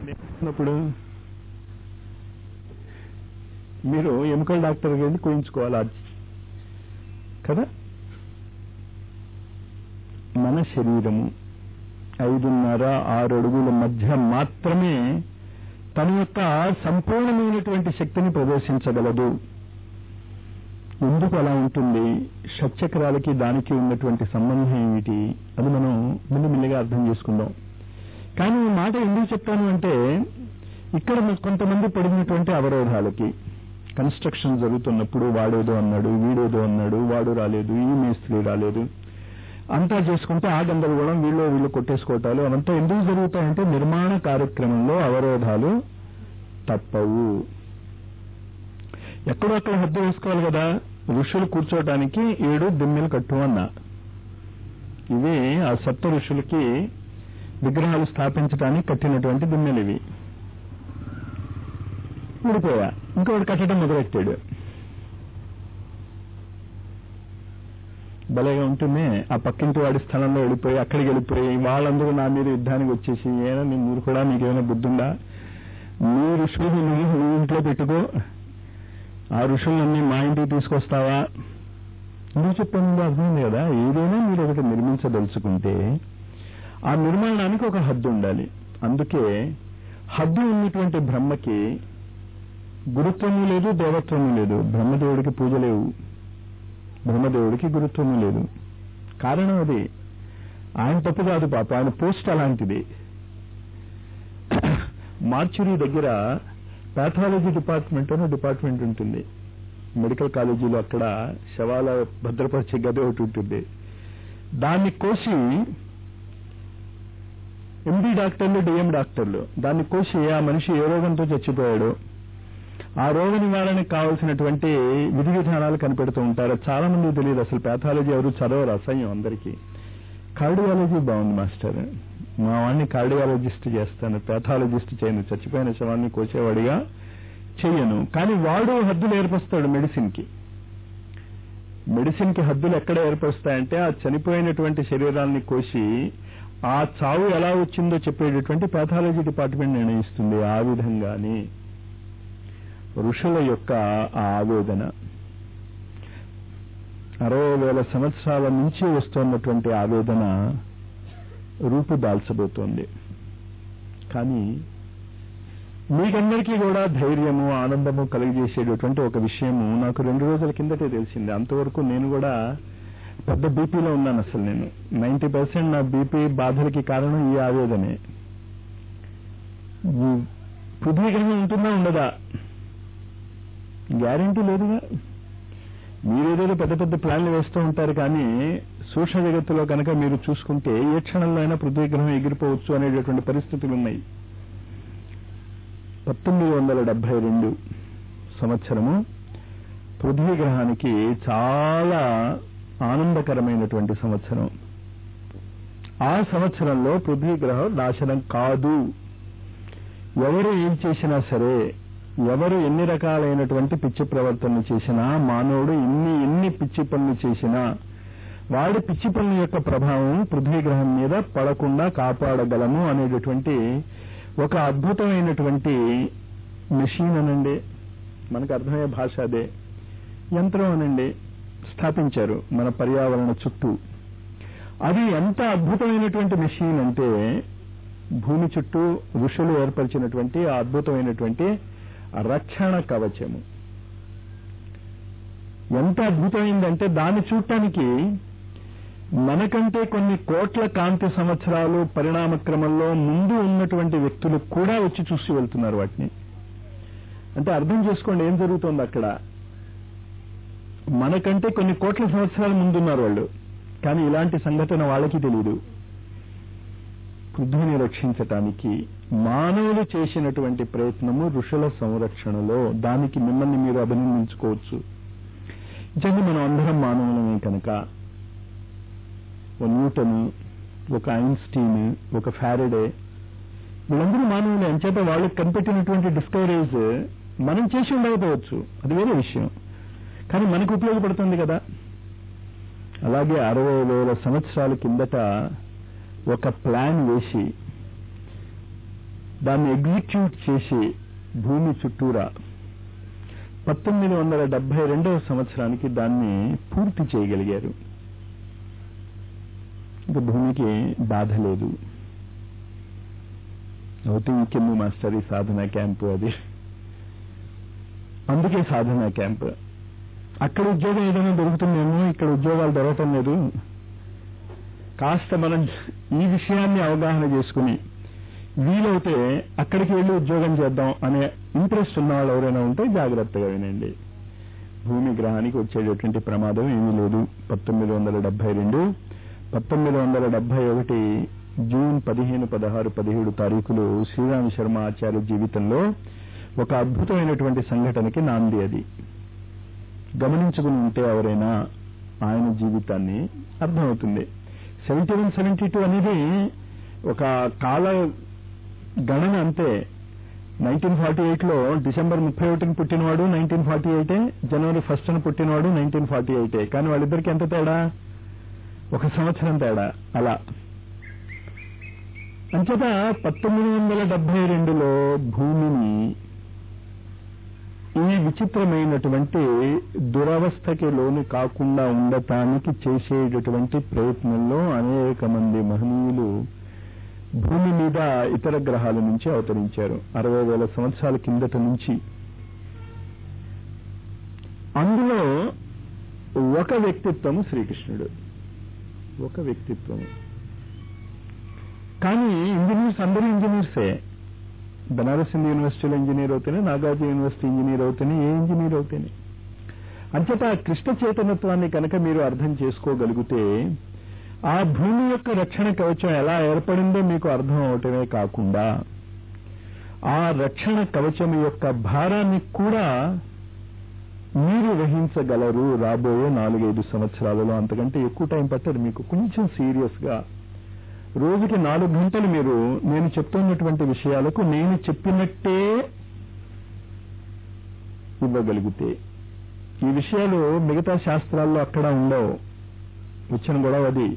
అప్పుడు మీరు ఎముకల డాక్టర్ వెళ్ళి కోయించుకోవాలి అది కదా మన శరీరము ఐదున్నర ఆరు అడుగుల మధ్య మాత్రమే తన యొక్క సంపూర్ణమైనటువంటి శక్తిని ప్రదర్శించగలదు ఎందుకు అలా ఉంటుంది షట్చక్రాలకి దానికి ఉన్నటువంటి సంబంధం ఏమిటి అది మనం ముందు మెల్లిగా అర్థం చేసుకుందాం కానీ ఈ మాట ఎందుకు చెప్తాను అంటే ఇక్కడ కొంతమంది పడినటువంటి అవరోధాలకి కన్స్ట్రక్షన్ జరుగుతున్నప్పుడు వాడేదో అన్నాడు వీడేదో అన్నాడు వాడు రాలేదు ఈ మేస్త్రి రాలేదు అంతా చేసుకుంటే ఆ గందరగోళం వీళ్ళు వీళ్ళు కొట్టేసుకోవటాలు అవంతా ఎందుకు జరుగుతాయంటే నిర్మాణ కార్యక్రమంలో అవరోధాలు తప్పవు ఎక్కడో అక్కడ హద్దు వేసుకోవాలి కదా ఋషులు కూర్చోవటానికి ఏడు దిమ్మెలు కట్టు అన్నా ఇవి ఆ సప్త ఋషులకి విగ్రహాలు స్థాపించడానికి కట్టినటువంటి దిమ్మెలు ఇవి ఊడిపోయా ఇంకొకటి కట్టడం మొదలెట్టాడు భలేగా ఉంటుంది ఆ పక్కింటి వాడి స్థలంలో వెళ్ళిపోయి అక్కడికి వెళ్ళిపోయి వాళ్ళందరూ నా మీద యుద్ధానికి వచ్చేసి ఏనా నీ మీరు కూడా మీకేమైనా బుద్ధుందా నీ ఋషులు నువ్వు నీ ఇంట్లో పెట్టుకో ఆ ఋషులన్నీ మా ఇంటికి తీసుకొస్తావా నువ్వు చెప్పాను అర్థమైంది కదా ఏదైనా మీరు ఒకటి నిర్మించదలుచుకుంటే ఆ నిర్మాణానికి ఒక హద్దు ఉండాలి అందుకే హద్దు ఉన్నటువంటి బ్రహ్మకి గురుత్వము లేదు దేవత్వము లేదు బ్రహ్మదేవుడికి పూజ లేవు బ్రహ్మదేవుడికి గురుత్వము లేదు కారణం అది ఆయన తప్పు కాదు పాప ఆయన పోస్ట్ అలాంటిది మార్చురీ దగ్గర పాథాలజీ డిపార్ట్మెంట్ అనే డిపార్ట్మెంట్ ఉంటుంది మెడికల్ కాలేజీలో అక్కడ శవాల భద్రపరిచే గది ఒకటి ఉంటుంది దాన్ని కోసి ఎండి డాక్టర్లు డిఎం డాక్టర్లు దాన్ని కోసి ఆ మనిషి ఏ రోగంతో చచ్చిపోయాడు ఆ రోగ నివారణకు కావాల్సినటువంటి విధి విధానాలు కనిపెడుతూ ఉంటారు చాలా మంది తెలియదు అసలు పాథాలజీ ఎవరు చదవరు అసహ్యం అందరికీ కార్డియాలజీ బాగుంది మాస్టర్ మా వాడిని కార్డియాలజిస్ట్ చేస్తాను పాథాలజిస్ట్ చేయను చచ్చిపోయిన శవాన్ని కోసేవాడిగా చెయ్యను కానీ వాడు హద్దులు ఏర్పరుస్తాడు మెడిసిన్ కి మెడిసిన్ కి హద్దులు ఎక్కడ ఏర్పరుస్తాయంటే ఆ చనిపోయినటువంటి శరీరాన్ని కోసి ఆ చావు ఎలా వచ్చిందో చెప్పేటటువంటి పాథాలజీ డిపార్ట్మెంట్ నిర్ణయిస్తుంది ఆ విధంగాని ఋషుల యొక్క ఆ ఆవేదన అరవై వేల సంవత్సరాల నుంచి వస్తున్నటువంటి ఆవేదన రూపు దాల్చబోతోంది కానీ మీకందరికీ కూడా ధైర్యము ఆనందము కలిగజేసేటటువంటి ఒక విషయము నాకు రెండు రోజుల కిందటే తెలిసింది అంతవరకు నేను కూడా పెద్ద బీపీలో ఉన్నాను అసలు నేను నైన్టీ పర్సెంట్ నా బీపీ బాధలకి కారణం ఈ ఆవేదనే ఈ పృథ్వీగ్రహం ఉంటుందా ఉండదా గ్యారంటీ లేదుగా మీరేదేదో పెద్ద పెద్ద ప్లాన్లు వేస్తూ ఉంటారు కానీ సూక్ష్మ జగత్తులో కనుక మీరు చూసుకుంటే ఏ క్షణంలో అయినా పృథ్వీగ్రహం ఎగిరిపోవచ్చు అనేటటువంటి పరిస్థితులు ఉన్నాయి పంతొమ్మిది వందల డెబ్బై రెండు సంవత్సరము పృథ్వీ గ్రహానికి చాలా ఆనందకరమైనటువంటి సంవత్సరం ఆ సంవత్సరంలో పృథ్వీ గ్రహం నాశనం కాదు ఎవరు ఏం చేసినా సరే ఎవరు ఎన్ని రకాలైనటువంటి పిచ్చి ప్రవర్తనలు చేసినా మానవుడు ఎన్ని ఎన్ని పిచ్చి పనులు చేసినా వాడి పిచ్చి పనుల యొక్క ప్రభావం పృథ్వీ గ్రహం మీద పడకుండా కాపాడగలము అనేటటువంటి ఒక అద్భుతమైనటువంటి మెషిన్ అనండి మనకు అర్థమయ్యే భాష అదే యంత్రం అనండి స్థాపించారు మన పర్యావరణ చుట్టూ అది ఎంత అద్భుతమైనటువంటి మెషిన్ అంటే భూమి చుట్టూ ఋషులు ఏర్పరిచినటువంటి ఆ అద్భుతమైనటువంటి రక్షణ కవచము ఎంత అద్భుతమైందంటే దాన్ని చూడటానికి మనకంటే కొన్ని కోట్ల కాంతి సంవత్సరాలు పరిణామ క్రమంలో ముందు ఉన్నటువంటి వ్యక్తులు కూడా వచ్చి చూసి వెళ్తున్నారు వాటిని అంటే అర్థం చేసుకోండి ఏం జరుగుతోంది అక్కడ మనకంటే కొన్ని కోట్ల సంవత్సరాల ముందున్నారు వాళ్ళు కానీ ఇలాంటి సంఘటన వాళ్ళకి తెలియదు పృథ్వీని రక్షించటానికి మానవులు చేసినటువంటి ప్రయత్నము ఋషుల సంరక్షణలో దానికి మిమ్మల్ని మీరు అభినందించుకోవచ్చు నిజంగా మనం అందరం మానవులమే కనుక ఒక న్యూటన్ ఒక ఐన్స్టీన్ ఒక ఫ్యారడే వీళ్ళందరూ మానవులే అంచేత వాళ్ళకి కనిపెట్టినటువంటి డిస్కవరీస్ మనం చేసి ఉండకపోవచ్చు అది వేరే విషయం కానీ మనకు ఉపయోగపడుతుంది కదా అలాగే అరవై వేల సంవత్సరాల కిందట ఒక ప్లాన్ వేసి దాన్ని ఎగ్జిక్యూట్ చేసి భూమి చుట్టూరా పంతొమ్మిది వందల డెబ్బై రెండవ సంవత్సరానికి దాన్ని పూర్తి చేయగలిగారు ఇంకా భూమికి బాధ లేదు అవుతే ఇంకెందు మాస్టర్ ఈ సాధన క్యాంపు అది అందుకే సాధన క్యాంప్ అక్కడ ఉద్యోగం ఏదైనా దొరుకుతుందేమో ఇక్కడ ఉద్యోగాలు దొరకటం లేదు కాస్త మనం ఈ విషయాన్ని అవగాహన చేసుకుని వీలైతే అక్కడికి వెళ్ళి ఉద్యోగం చేద్దాం అనే ఇంట్రెస్ట్ ఉన్న వాళ్ళు ఎవరైనా ఉంటే జాగ్రత్తగా వినండి భూమి గ్రహానికి వచ్చేటటువంటి ప్రమాదం ఏమీ లేదు పంతొమ్మిది వందల డెబ్బై రెండు పంతొమ్మిది వందల డెబ్బై ఒకటి జూన్ పదిహేను పదహారు పదిహేడు తారీఖులు శ్రీరామ శర్మ ఆచార్య జీవితంలో ఒక అద్భుతమైనటువంటి సంఘటనకి నాంది అది గమనించుకుని ఉంటే ఎవరైనా ఆయన జీవితాన్ని అర్థమవుతుంది సెవెంటీ వన్ సెవెంటీ టూ అనేది ఒక కాల గణన అంతే నైన్టీన్ ఫార్టీ ఎయిట్ లో డిసెంబర్ ముప్పై ఒకటిని పుట్టినవాడు నైన్టీన్ ఫార్టీ ఎయిటే జనవరి ఫస్ట్ ని పుట్టినవాడు నైన్టీన్ ఫార్టీ ఎయిటే కానీ వాళ్ళిద్దరికి ఎంత తేడా ఒక సంవత్సరం తేడా అలా అంచేత పంతొమ్మిది వందల డెబ్బై రెండులో భూమిని ఈ విచిత్రమైనటువంటి దురవస్థకి లోను కాకుండా ఉండటానికి చేసేటటువంటి ప్రయత్నంలో అనేక మంది మహనీయులు భూమి మీద ఇతర గ్రహాల నుంచి అవతరించారు అరవై వేల సంవత్సరాల కిందట నుంచి అందులో ఒక వ్యక్తిత్వము శ్రీకృష్ణుడు ఒక వ్యక్తిత్వం కానీ ఇంజనీర్స్ అందరూ ఇంజనీర్సే బనారస్ హిందూ యూనివర్సిటీలో ఇంజనీర్ అవుతేనే నాగార్జున యూనివర్సిటీ ఇంజనీర్ అవుతేనే ఏ ఇంజనీర్ అవుతేనే అంచేత ఆ కృష్ణ చైతన్యత్వాన్ని కనుక మీరు అర్థం చేసుకోగలిగితే ఆ భూమి యొక్క రక్షణ కవచం ఎలా ఏర్పడిందో మీకు అర్థం అవటమే కాకుండా ఆ రక్షణ కవచం యొక్క భారాన్ని కూడా మీరు వహించగలరు రాబోయే నాలుగైదు సంవత్సరాలలో అంతకంటే ఎక్కువ టైం పట్టదు మీకు కొంచెం సీరియస్ గా రోజుకి నాలుగు గంటలు మీరు నేను చెప్తున్నటువంటి విషయాలకు నేను చెప్పినట్టే ఇవ్వగలిగితే ఈ విషయాలు మిగతా శాస్త్రాల్లో అక్కడ ఉండవు వచ్చిన గొడవ అది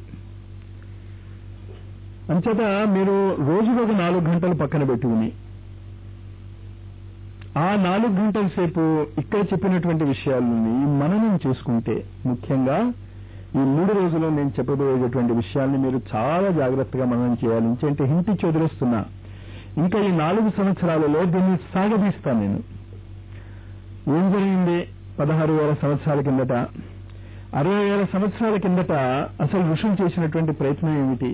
అంచేత మీరు రోజుకు ఒక నాలుగు గంటలు పక్కన పెట్టుకుని ఆ నాలుగు గంటల సేపు ఇక్కడ చెప్పినటువంటి విషయాలని మననం చేసుకుంటే ముఖ్యంగా ఈ మూడు రోజుల్లో నేను చెప్పబోయేటటువంటి విషయాల్ని మీరు చాలా జాగ్రత్తగా మననం చేయాలి ఇంకేంటి హింటి చదిరేస్తున్నా ఇంకా ఈ నాలుగు సంవత్సరాలలో దీన్ని సాగదీస్తాను నేను ఏం జరిగింది పదహారు వేల సంవత్సరాల కిందట అరవై వేల సంవత్సరాల కిందట అసలు ఋషులు చేసినటువంటి ప్రయత్నం ఏమిటి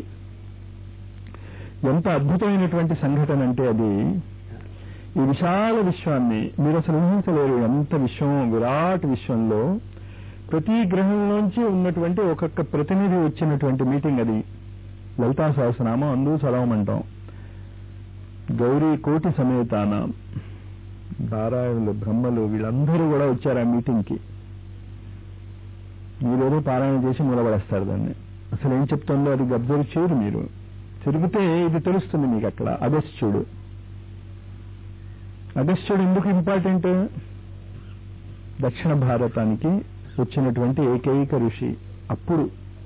ఎంత అద్భుతమైనటువంటి సంఘటన అంటే అది ఈ విశాల విశ్వాన్ని మీరు అసలు ఊహించలేరు ఎంత విశ్వం విరాట్ విశ్వంలో ప్రతి గ్రహంలోంచి ఉన్నటువంటి ఒక్కొక్క ప్రతినిధి వచ్చినటువంటి మీటింగ్ అది లలితా సహస్రనామం అందు చదవమంటాం గౌరీ కోటి సమేతాన నారాయణులు బ్రహ్మలు వీళ్ళందరూ కూడా వచ్చారు ఆ మీటింగ్ కి మీరేదో పారాయణ చేసి మూలపడేస్తారు దాన్ని అసలు ఏం చెప్తుందో అది అబ్జర్వ్ చేయరు మీరు తిరిగితే ఇది తెలుస్తుంది మీకు అక్కడ అగస్త్యుడు అగస్త్యుడు ఎందుకు ఇంపార్టెంట్ దక్షిణ భారతానికి వచ్చినటువంటి ఏకైక ఋషి అప్పుడు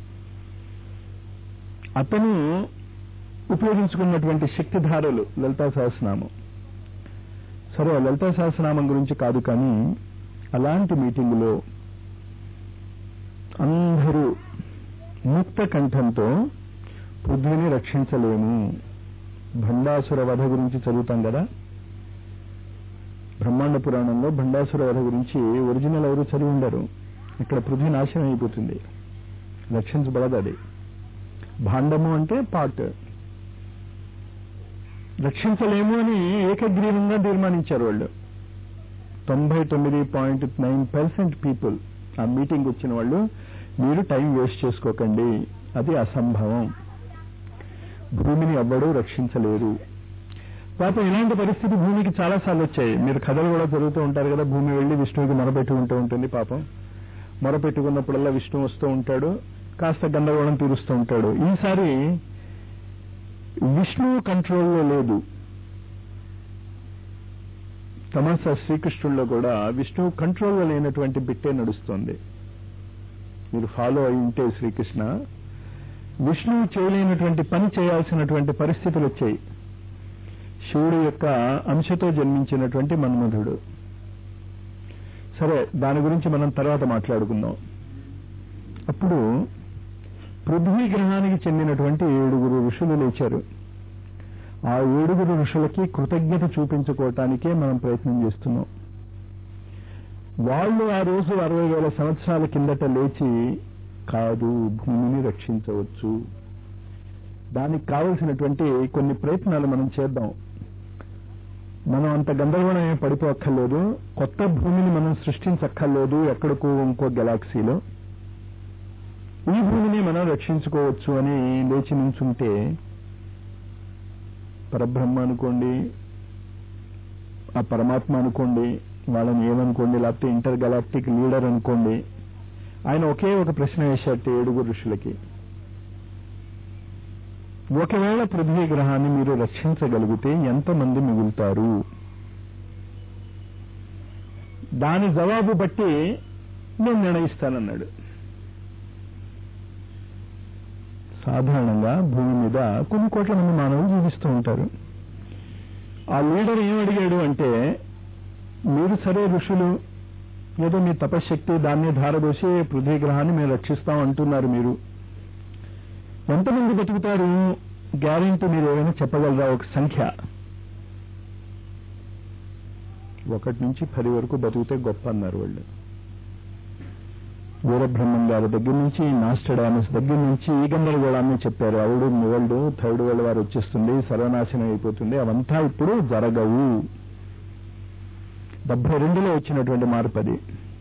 అతను ఉపయోగించుకున్నటువంటి శక్తిధారలు లలితా సహస్రనామం సరే లలితా సహస్రనామం గురించి కాదు కానీ అలాంటి మీటింగులో అందరూ ముక్త కంఠంతో పృథ్వీని రక్షించలేము భండాసుర వధ గురించి చదువుతాం కదా బ్రహ్మాండ పురాణంలో భండాసుర వధ గురించి ఒరిజినల్ ఎవరు చదివి ఉండరు ఇక్కడ పృథ్వీ నాశనం అయిపోతుంది రక్షించబడదు అది భాండము అంటే పాట్ రక్షించలేము అని ఏకగ్రీవంగా తీర్మానించారు వాళ్ళు తొంభై తొమ్మిది పాయింట్ నైన్ పర్సెంట్ పీపుల్ ఆ మీటింగ్ వచ్చిన వాళ్ళు మీరు టైం వేస్ట్ చేసుకోకండి అది అసంభవం భూమిని ఎవ్వడూ రక్షించలేరు పాపం ఇలాంటి పరిస్థితి భూమికి చాలా సార్లు వచ్చాయి మీరు కథలు కూడా జరుగుతూ ఉంటారు కదా భూమి వెళ్లి విష్ణువుకి మొరపెట్టుకుంటూ ఉంటుంది పాపం మొరపెట్టుకున్నప్పుడల్లా విష్ణు వస్తూ ఉంటాడు కాస్త గందరగోళం తీరుస్తూ ఉంటాడు ఈసారి విష్ణువు కంట్రోల్లో లేదు తమాసా శ్రీకృష్ణుల్లో కూడా విష్ణువు కంట్రోల్లో లేనటువంటి బిట్టే నడుస్తోంది మీరు ఫాలో అయి ఉంటే శ్రీకృష్ణ విష్ణువు చేయలేనటువంటి పని చేయాల్సినటువంటి పరిస్థితులు వచ్చాయి శివుడి యొక్క అంశతో జన్మించినటువంటి మన్మధుడు సరే దాని గురించి మనం తర్వాత మాట్లాడుకుందాం అప్పుడు పృథ్వీ గ్రహానికి చెందినటువంటి ఏడుగురు ఋషులు లేచారు ఆ ఏడుగురు ఋషులకి కృతజ్ఞత చూపించుకోవటానికే మనం ప్రయత్నం చేస్తున్నాం వాళ్ళు ఆ రోజు అరవై వేల సంవత్సరాల కిందట లేచి కాదు భూమిని రక్షించవచ్చు దానికి కావలసినటువంటి కొన్ని ప్రయత్నాలు మనం చేద్దాం మనం అంత గందరగోళం ఏం పడిపోక్కర్లేదు కొత్త భూమిని మనం సృష్టించక్కర్లేదు ఎక్కడికో ఇంకో గెలాక్సీలో ఈ భూమిని మనం రక్షించుకోవచ్చు అని లేచి నుంచుంటే పరబ్రహ్మ అనుకోండి ఆ పరమాత్మ అనుకోండి వాళ్ళని ఏమనుకోండి లేకపోతే ఇంటర్ గలాక్టిక్ లీడర్ అనుకోండి ఆయన ఒకే ఒక ప్రశ్న వేశాడు ఏడుగురు ఋషులకి ఒకవేళ పృథ్వీ గ్రహాన్ని మీరు రక్షించగలిగితే ఎంతమంది మిగులుతారు దాని జవాబు బట్టి నేను నిర్ణయిస్తానన్నాడు సాధారణంగా భూమి మీద కొన్ని కోట్ల మంది మానవులు జీవిస్తూ ఉంటారు ఆ లీడర్ ఏం అడిగాడు అంటే మీరు సరే ఋషులు ఏదో మీ తపశ్శక్తి దాన్ని ధారదోసి పృథ్వీ గ్రహాన్ని మేము రక్షిస్తాం అంటున్నారు మీరు ఎంతమంది బతుకుతారు గ్యారెంటీ మీరు ఏమైనా చెప్పగలరా ఒక సంఖ్య ఒకటి నుంచి పది వరకు బతికితే గొప్ప అన్నారు వాళ్ళు వీరబ్రహ్మం గారి దగ్గర నుంచి నాస్టడామస్ దగ్గర నుంచి ఈ గందరగోళాన్ని చెప్పారు అవుడు వరల్డ్ థర్డ్ వరల్డ్ వారు వచ్చేస్తుంది సర్వనాశనం అయిపోతుంది అవంతా ఇప్పుడు జరగవు డెబ్బై రెండులో వచ్చినటువంటి మార్పు అది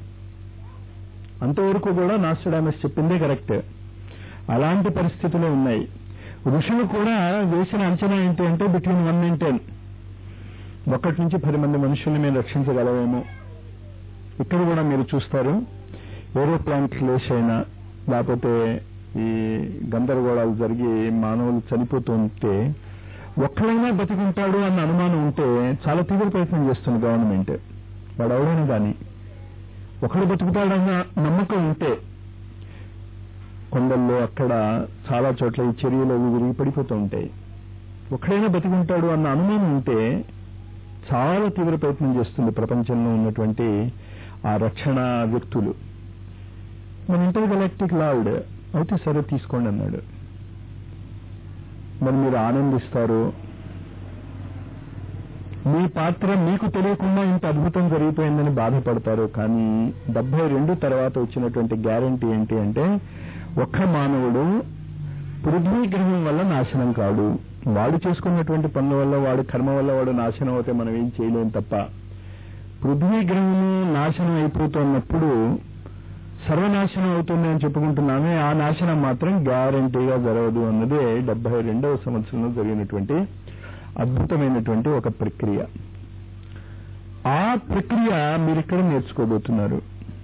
అంతవరకు కూడా నాస్టడామస్ చెప్పిందే కరెక్ట్ అలాంటి పరిస్థితులు ఉన్నాయి ఋషులు కూడా వేసిన అంచనా ఏంటి అంటే బిట్వీన్ వన్ అండ్ టెన్ ఒకటి నుంచి పది మంది మనుషుల్ని మేము రక్షించగలమేమో ఇక్కడ కూడా మీరు చూస్తారు ఏరోప్లాన్ క్లేష్ అయినా లేకపోతే ఈ గందరగోళాలు జరిగి మానవులు చనిపోతూ ఉంటే ఒక్కడైనా బతికుంటాడు అన్న అనుమానం ఉంటే చాలా తీవ్ర ప్రయత్నం చేస్తుంది గవర్నమెంట్ వాడు ఎవరైనా కానీ ఒకడు బతుకుతాడన్న నమ్మకం ఉంటే కొండల్లో అక్కడ చాలా చోట్ల ఈ చర్యలు అవి విరిగి పడిపోతూ ఉంటాయి ఒక్కడైనా బతికుంటాడు అన్న అనుమానం ఉంటే చాలా తీవ్ర ప్రయత్నం చేస్తుంది ప్రపంచంలో ఉన్నటువంటి ఆ రక్షణ వ్యక్తులు మన ఇంటర్ గెలాక్టిక్ లార్డ్ అయితే సరే తీసుకోండి అన్నాడు మరి మీరు ఆనందిస్తారు మీ పాత్ర మీకు తెలియకుండా ఇంత అద్భుతం జరిగిపోయిందని బాధపడతారు కానీ డెబ్బై రెండు తర్వాత వచ్చినటువంటి గ్యారంటీ ఏంటి అంటే ఒక్క మానవుడు పృథ్వీ గ్రహం వల్ల నాశనం కాడు వాడు చేసుకున్నటువంటి పనుల వల్ల వాడు కర్మ వల్ల వాడు నాశనం అవుతే మనం ఏం చేయలేం తప్ప పృథ్వీ గ్రహము నాశనం అయిపోతున్నప్పుడు సర్వనాశనం అవుతుంది అని చెప్పుకుంటున్నామే ఆ నాశనం మాత్రం గ్యారంటీగా జరగదు అన్నదే డెబ్బై రెండవ సంవత్సరంలో జరిగినటువంటి అద్భుతమైనటువంటి ఒక ప్రక్రియ ఆ ప్రక్రియ మీరు ఇక్కడ నేర్చుకోబోతున్నారు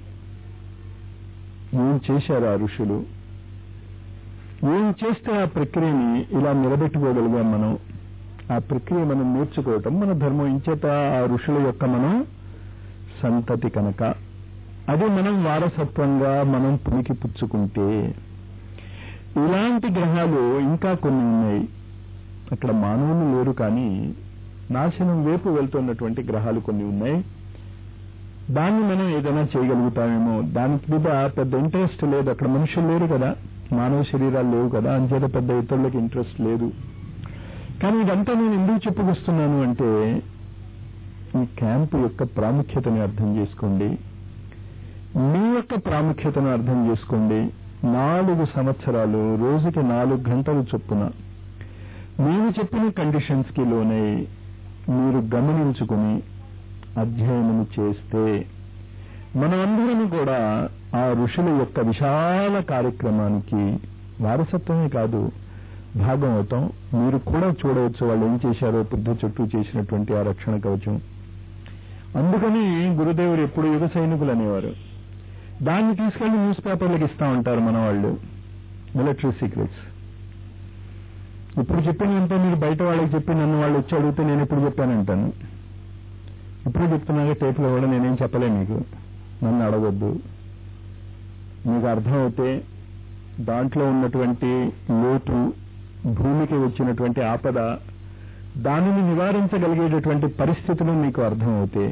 ఏం చేశారు ఆ ఋషులు ఏం చేస్తే ఆ ప్రక్రియని ఇలా నిలబెట్టుకోగలిగాం మనం ఆ ప్రక్రియ మనం నేర్చుకోవటం మన ధర్మం ఇంచేత ఆ ఋషుల యొక్క మనం సంతతి కనుక అది మనం వారసత్వంగా మనం పునికి పుచ్చుకుంటే ఇలాంటి గ్రహాలు ఇంకా కొన్ని ఉన్నాయి అక్కడ మానవులు లేరు కానీ నాశనం వైపు వెళ్తున్నటువంటి గ్రహాలు కొన్ని ఉన్నాయి దాన్ని మనం ఏదైనా చేయగలుగుతామేమో దానికి మీద పెద్ద ఇంట్రెస్ట్ లేదు అక్కడ మనుషులు లేరు కదా మానవ శరీరాలు లేవు కదా అంచేత పెద్ద ఇతరులకు ఇంట్రెస్ట్ లేదు కానీ ఇదంతా నేను ఎందుకు చెప్పుకొస్తున్నాను అంటే ఈ క్యాంపు యొక్క ప్రాముఖ్యతని అర్థం చేసుకోండి మీ యొక్క ప్రాముఖ్యతను అర్థం చేసుకోండి నాలుగు సంవత్సరాలు రోజుకి నాలుగు గంటలు చొప్పున నేను చెప్పిన కండిషన్స్ కి లోనై మీరు గమనించుకుని అధ్యయనం చేస్తే మనమందరం కూడా ఆ ఋషుల యొక్క విశాల కార్యక్రమానికి వారసత్వమే కాదు భాగం అవుతాం మీరు కూడా చూడవచ్చు వాళ్ళు ఏం చేశారో బుద్ధ చుట్టూ చేసినటువంటి ఆ రక్షణ కవచం అందుకని గురుదేవుడు ఎప్పుడు యుగ సైనికులు అనేవారు దాన్ని తీసుకెళ్లి న్యూస్ పేపర్లకు ఇస్తా ఉంటారు మన వాళ్ళు మిలిటరీ సీక్రెట్స్ ఇప్పుడు చెప్పినంత మీరు బయట వాళ్ళకి చెప్పి నన్ను వాళ్ళు వచ్చి అడిగితే నేను ఎప్పుడు చెప్పానంటాను ఇప్పుడు చెప్తున్నాక టేపులో కూడా నేనేం చెప్పలే మీకు నన్ను అడగొద్దు మీకు అర్థమవుతే దాంట్లో ఉన్నటువంటి లోతు భూమికి వచ్చినటువంటి ఆపద దానిని నివారించగలిగేటటువంటి పరిస్థితులు మీకు అర్థమవుతే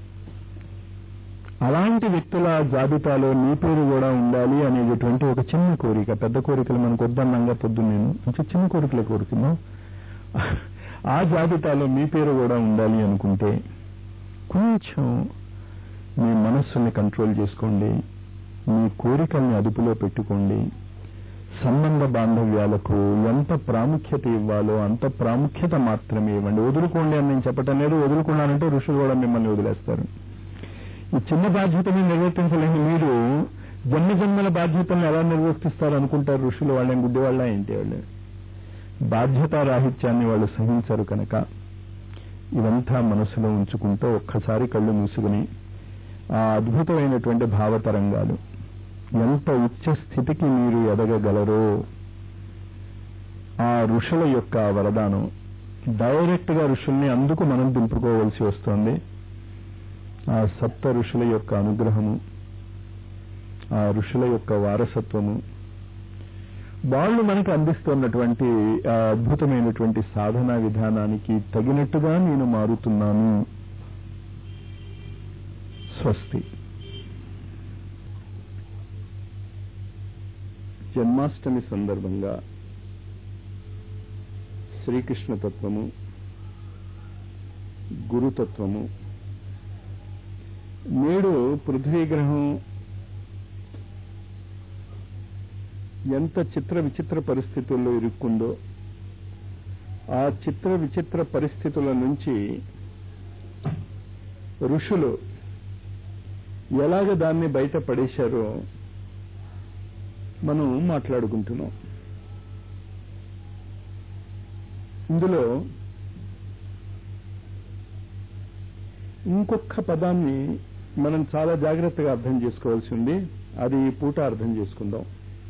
అలాంటి వ్యక్తుల జాబితాలో నీ పేరు కూడా ఉండాలి అనేటటువంటి ఒక చిన్న కోరిక పెద్ద కోరికలు మనకు వద్దన్నంగా పొద్దున్న నేను కొంచెం చిన్న కోరికలే కోరుకున్నాం ఆ జాబితాలో మీ పేరు కూడా ఉండాలి అనుకుంటే కొంచెం మీ మనస్సుని కంట్రోల్ చేసుకోండి మీ కోరికల్ని అదుపులో పెట్టుకోండి సంబంధ బాంధవ్యాలకు ఎంత ప్రాముఖ్యత ఇవ్వాలో అంత ప్రాముఖ్యత మాత్రమే ఇవ్వండి వదులుకోండి అని నేను చెప్పటం లేదు వదులుకున్నానంటే ఋషులు కూడా మిమ్మల్ని వదిలేస్తారు ఈ చిన్న బాధ్యతని నిర్వర్తించలేని మీరు జన్మ జన్మల బాధ్యతలను ఎలా నిర్వర్తిస్తారు అనుకుంటారు ఋషులు వాళ్ళని గుడ్డి వాళ్ళ ఏంటి వాళ్ళు బాధ్యతారాహిత్యాన్ని వాళ్ళు సహించరు కనుక ఇదంతా మనసులో ఉంచుకుంటూ ఒక్కసారి కళ్ళు మూసుకుని ఆ అద్భుతమైనటువంటి భావతరంగాలు ఎంత ఉచ్చ స్థితికి మీరు ఎదగగలరో ఆ ఋషుల యొక్క వరదానం డైరెక్ట్ గా ఋషుల్ని అందుకు మనం దింపుకోవలసి వస్తుంది ఆ సప్త ఋషుల యొక్క అనుగ్రహము ఆ ఋషుల యొక్క వారసత్వము వాళ్ళు మనకు అందిస్తున్నటువంటి ఆ అద్భుతమైనటువంటి సాధనా విధానానికి తగినట్టుగా నేను మారుతున్నాను స్వస్తి జన్మాష్టమి సందర్భంగా శ్రీకృష్ణ తత్వము గురుతత్వము నేడు పృథ్వీ గ్రహం ఎంత చిత్ర విచిత్ర పరిస్థితుల్లో ఇరుక్కుందో ఆ చిత్ర విచిత్ర పరిస్థితుల నుంచి ఋషులు ఎలాగ దాన్ని బయట పడేశారో మనం మాట్లాడుకుంటున్నాం ఇందులో ఇంకొక పదాన్ని మనం చాలా జాగ్రత్తగా అర్థం చేసుకోవాల్సి ఉంది అది ఈ పూట అర్థం చేసుకుందాం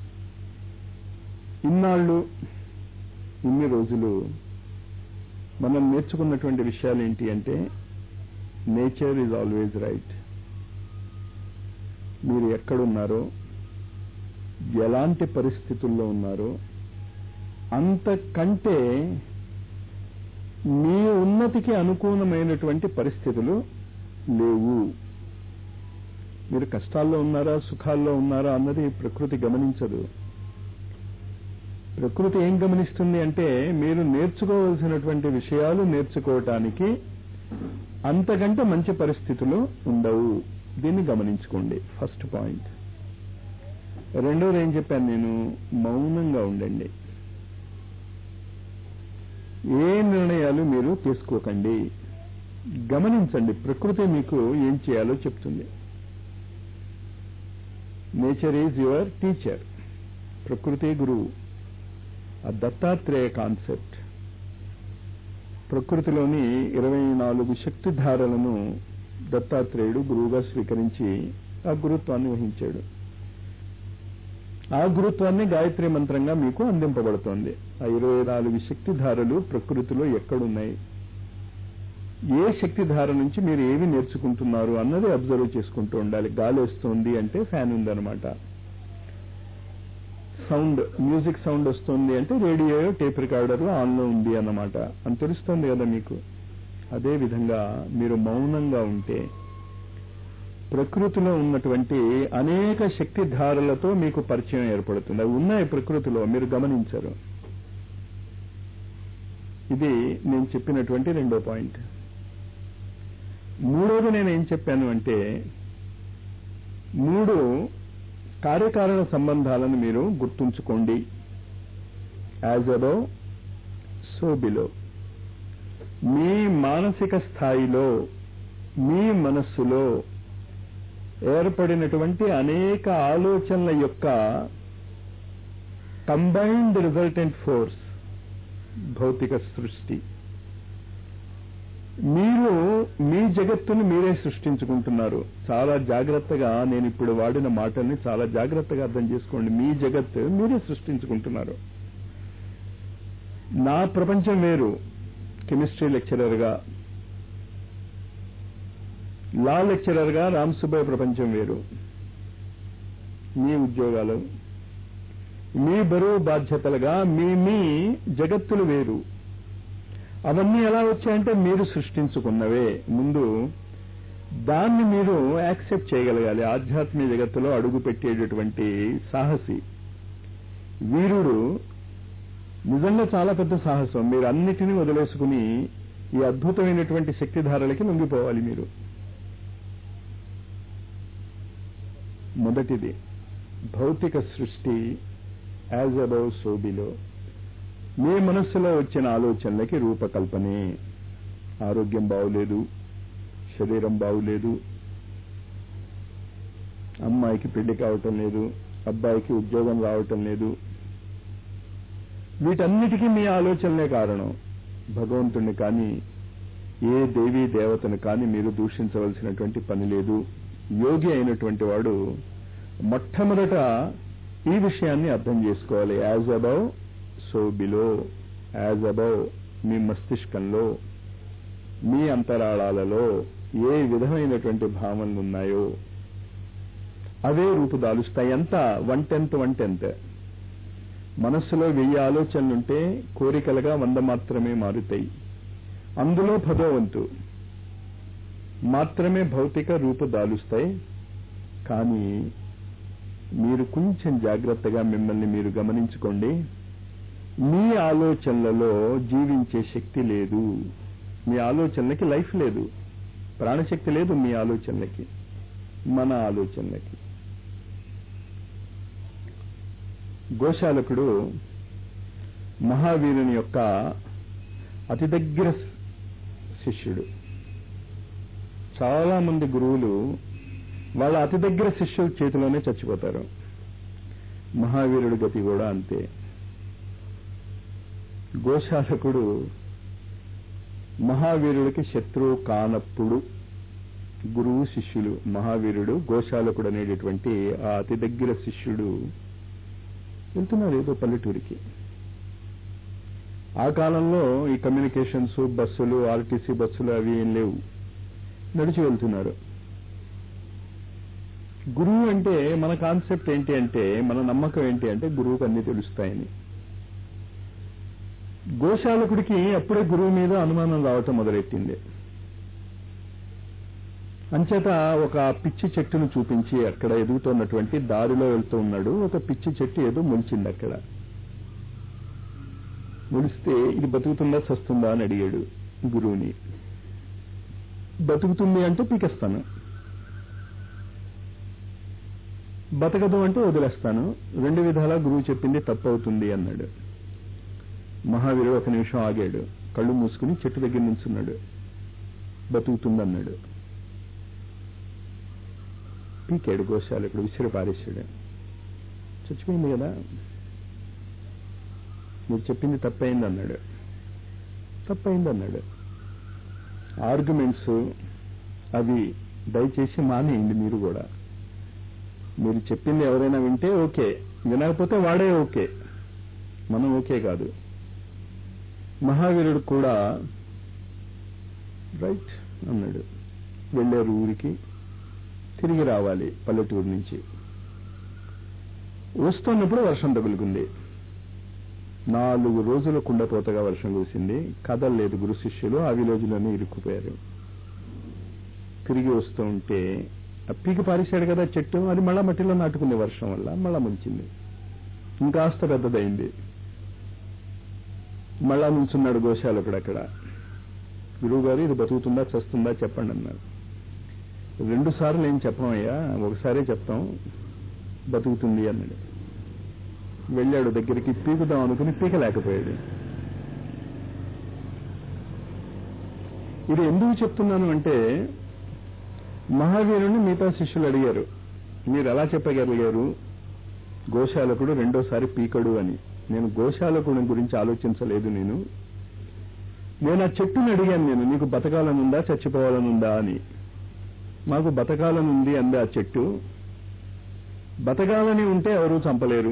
ఇన్నాళ్ళు ఇన్ని రోజులు మనం నేర్చుకున్నటువంటి విషయాలు ఏంటి అంటే నేచర్ ఈజ్ ఆల్వేజ్ రైట్ మీరు ఎక్కడున్నారో ఎలాంటి పరిస్థితుల్లో ఉన్నారో అంతకంటే మీ ఉన్నతికి అనుకూలమైనటువంటి పరిస్థితులు లేవు మీరు కష్టాల్లో ఉన్నారా సుఖాల్లో ఉన్నారా అన్నది ప్రకృతి గమనించదు ప్రకృతి ఏం గమనిస్తుంది అంటే మీరు నేర్చుకోవలసినటువంటి విషయాలు నేర్చుకోవటానికి అంతకంటే మంచి పరిస్థితులు ఉండవు దీన్ని గమనించుకోండి ఫస్ట్ పాయింట్ రెండోది ఏం చెప్పాను నేను మౌనంగా ఉండండి ఏ నిర్ణయాలు మీరు తీసుకోకండి గమనించండి ప్రకృతి మీకు ఏం చేయాలో చెప్తుంది నేచర్ ఈజ్ యువర్ టీచర్ ప్రకృతి గురువు ఆ దత్తాత్రేయ కాన్సెప్ట్ ప్రకృతిలోని ఇరవై నాలుగు శక్తిధారలను దత్తాత్రేయుడు గురువుగా స్వీకరించి ఆ గురుత్వాన్ని వహించాడు ఆ గురుత్వాన్ని గాయత్రి మంత్రంగా మీకు అందింపబడుతోంది ఆ ఇరవై నాలుగు శక్తిధారలు ప్రకృతిలో ఎక్కడున్నాయి ఏ శక్తిధార నుంచి మీరు ఏవి నేర్చుకుంటున్నారు అన్నది అబ్జర్వ్ చేసుకుంటూ ఉండాలి గాలి వస్తుంది అంటే ఫ్యాన్ ఉందన్నమాట సౌండ్ మ్యూజిక్ సౌండ్ వస్తుంది అంటే రేడియో టేప్ రికార్డర్ ఆన్లో ఉంది అన్నమాట అని తెలుస్తుంది కదా మీకు అదే విధంగా మీరు మౌనంగా ఉంటే ప్రకృతిలో ఉన్నటువంటి అనేక శక్తి ధారలతో మీకు పరిచయం ఏర్పడుతుంది అవి ఉన్నాయి ప్రకృతిలో మీరు గమనించరు ఇది నేను చెప్పినటువంటి రెండో పాయింట్ మూడోది నేను ఏం చెప్పాను అంటే మూడు కార్యకారణ సంబంధాలను మీరు గుర్తుంచుకోండి యాజ్ అబో సో బిలో మీ మానసిక స్థాయిలో మీ మనస్సులో ఏర్పడినటువంటి అనేక ఆలోచనల యొక్క కంబైన్డ్ రిజల్టెంట్ ఫోర్స్ భౌతిక సృష్టి మీరు మీ జగత్తును మీరే సృష్టించుకుంటున్నారు చాలా జాగ్రత్తగా నేను ఇప్పుడు వాడిన మాటల్ని చాలా జాగ్రత్తగా అర్థం చేసుకోండి మీ జగత్ మీరే సృష్టించుకుంటున్నారు నా ప్రపంచం వేరు కెమిస్ట్రీ లెక్చరర్గా లా లెక్చరర్గా రామ్ సుబ్బయ్య ప్రపంచం వేరు మీ ఉద్యోగాలు మీ బరువు బాధ్యతలుగా మీ మీ జగత్తులు వేరు అవన్నీ ఎలా వచ్చాయంటే మీరు సృష్టించుకున్నవే ముందు దాన్ని మీరు యాక్సెప్ట్ చేయగలగాలి ఆధ్యాత్మిక జగత్తులో అడుగు పెట్టేటటువంటి సాహసి వీరుడు నిజంగా చాలా పెద్ద సాహసం మీరు అన్నిటినీ వదిలేసుకుని ఈ అద్భుతమైనటువంటి శక్తిధారలకి లొంగిపోవాలి మీరు మొదటిది భౌతిక సృష్టి యాజ్ అబౌవ్ సోబిలో మీ మనస్సులో వచ్చిన ఆలోచనలకి రూపకల్పనే ఆరోగ్యం బాగులేదు శరీరం బాగులేదు అమ్మాయికి పెళ్లి కావటం లేదు అబ్బాయికి ఉద్యోగం రావటం లేదు వీటన్నిటికీ మీ ఆలోచనలే కారణం భగవంతుణ్ణి కానీ ఏ దేవీ దేవతను కానీ మీరు దూషించవలసినటువంటి పని లేదు యోగి అయినటువంటి వాడు మొట్టమొదట ఈ విషయాన్ని అర్థం చేసుకోవాలి as above so below as above మీ మస్తిష్కంలో మీ అంతరాళాలలో ఏ విధమైనటువంటి భావనలు ఉన్నాయో అవే రూపుదాలుస్తాయి ఎంత వన్ టెన్త్ వన్ టెన్త్ మనస్సులో వెయ్యి ఆలోచనలుంటే కోరికలుగా వంద మాత్రమే మారుతాయి అందులో పదో వంతు మాత్రమే భౌతిక రూపు దాలుస్తాయి కానీ మీరు కొంచెం జాగ్రత్తగా మిమ్మల్ని మీరు గమనించుకోండి మీ ఆలోచనలలో జీవించే శక్తి లేదు మీ ఆలోచనలకి లైఫ్ లేదు ప్రాణశక్తి లేదు మీ ఆలోచనలకి మన ఆలోచనలకి గోశాలకుడు మహావీరుని యొక్క అతి దగ్గర శిష్యుడు చాలా మంది గురువులు వాళ్ళ అతి దగ్గర శిష్యుల చేతిలోనే చచ్చిపోతారు మహావీరుడి గతి కూడా అంతే గోశాలకుడు మహావీరుడికి శత్రువు కానప్పుడు గురువు శిష్యులు మహావీరుడు గోశాలకుడు అనేటటువంటి ఆ అతి దగ్గర శిష్యుడు వెళ్తున్నారు ఏదో పల్లెటూరికి ఆ కాలంలో ఈ కమ్యూనికేషన్స్ బస్సులు ఆర్టీసీ బస్సులు అవి ఏం లేవు నడిచి వెళ్తున్నారు గురువు అంటే మన కాన్సెప్ట్ ఏంటి అంటే మన నమ్మకం ఏంటి అంటే గురువుకు అన్ని తెలుస్తాయని గోశాలకుడికి అప్పుడే గురువు మీద అనుమానం రావటం మొదలెట్టింది అంచేత ఒక పిచ్చి చెట్టును చూపించి అక్కడ ఎదుగుతున్నటువంటి దారిలో వెళ్తూ ఉన్నాడు ఒక పిచ్చి చెట్టు ఏదో మొలిచింది అక్కడ మొలిస్తే ఇది బతుకుతుందా చస్తుందా అని అడిగాడు గురువుని బతుకుతుంది అంటే పీకేస్తాను బతకదు అంటే వదిలేస్తాను రెండు విధాలా గురువు చెప్పింది తప్పు అవుతుంది అన్నాడు మహావీరుడు ఒక నిమిషం ఆగాడు కళ్ళు మూసుకుని చెట్టు దగ్గర నించున్నాడు బతుకుతుంది అన్నాడు పీకాడు గోశాలకుడు విసిరి పారేశాడు చచ్చిపోయింది కదా మీరు చెప్పింది తప్పైంది అన్నాడు తప్పైంది అన్నాడు ఆర్గ్యుమెంట్స్ అవి దయచేసి మానేయండి మీరు కూడా మీరు చెప్పింది ఎవరైనా వింటే ఓకే వినకపోతే వాడే ఓకే మనం ఓకే కాదు మహావీరుడు కూడా రైట్ అన్నాడు వెళ్ళారు ఊరికి తిరిగి రావాలి పల్లెటూరు నుంచి వస్తున్నప్పుడు వర్షం తగులుకుంది నాలుగు రోజుల కుండపోతగా వర్షం కురిసింది కదలలేదు గురు శిష్యులు ఆ విలేజ్లోనే ఇరుక్కుపోయారు తిరిగి వస్తూ ఉంటే ఆ పీకి పారేశాడు కదా చెట్టు అది మళ్ళా మట్టిలో నాటుకుంది వర్షం వల్ల మళ్ళా ముంచింది ఇంకాస్త పెద్దదైంది మళ్ళా నుంచున్నాడు గోశాలకుడు అక్కడ గురువు గారు ఇది బతుకుతుందా చస్తుందా చెప్పండి అన్నారు రెండు సార్లు ఏం చెప్పమయ్యా ఒకసారే చెప్తాం బతుకుతుంది అన్నాడు వెళ్ళాడు దగ్గరికి పీకుదాం అనుకుని పీకలేకపోయాడు ఇది ఎందుకు చెప్తున్నాను అంటే మహావీరుని మిగతా శిష్యులు అడిగారు మీరు ఎలా చెప్పగలిగారు గోశాలకుడు రెండోసారి పీకడు అని నేను గోశాలకుడి గురించి ఆలోచించలేదు నేను నేను ఆ చెట్టుని అడిగాను నేను నీకు బతకాలనుందా చచ్చిపోవాలనుందా అని మాకు బతకాలనుంది అంది ఆ చెట్టు బతకాలని ఉంటే ఎవరూ చంపలేరు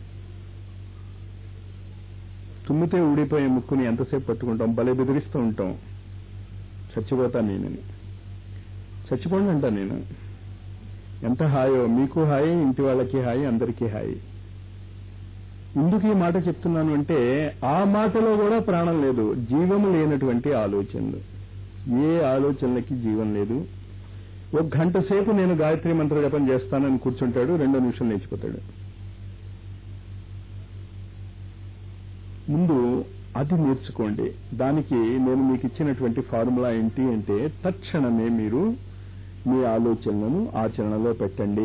తుమ్మితే ఊడిపోయే ముక్కుని ఎంతసేపు పట్టుకుంటాం భలే బెదిరిస్తూ ఉంటాం చచ్చిపోతాను నేనని చచ్చిపోండి అంటా నేను ఎంత హాయో మీకు హాయి ఇంటి వాళ్ళకి హాయి అందరికీ హాయి ఎందుకు ఈ మాట చెప్తున్నాను అంటే ఆ మాటలో కూడా ప్రాణం లేదు జీవము లేనటువంటి ఆలోచనలు ఏ ఆలోచనలకి జీవం లేదు ఒక గంట సేపు నేను గాయత్రి మంత్ర జపం చేస్తానని కూర్చుంటాడు రెండో నిమిషం లేచిపోతాడు ముందు అది నేర్చుకోండి దానికి నేను మీకు ఇచ్చినటువంటి ఫార్ములా ఏంటి అంటే తక్షణమే మీరు మీ ఆలోచనలను ఆచరణలో పెట్టండి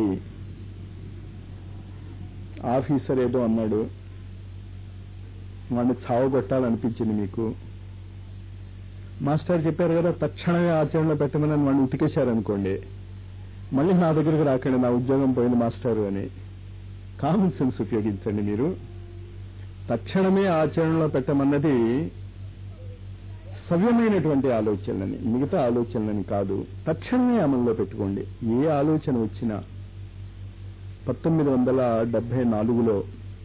ఆఫీసర్ ఏదో అన్నాడు వాడిని చావగొట్టాలనిపించింది మీకు మాస్టర్ చెప్పారు కదా తక్షణమే ఆచరణలో పెట్టమని వాడిని ఉతికేశారనుకోండి మళ్ళీ నా దగ్గరికి రాకండి నా ఉద్యోగం పోయింది మాస్టర్ అని కామన్ సెన్స్ ఉపయోగించండి మీరు తక్షణమే ఆచరణలో పెట్టమన్నది సవ్యమైనటువంటి ఆలోచనలని మిగతా ఆలోచనలని కాదు తక్షణమే అమల్లో పెట్టుకోండి ఏ ఆలోచన వచ్చినా పంతొమ్మిది వందల డెబ్బై నాలుగులో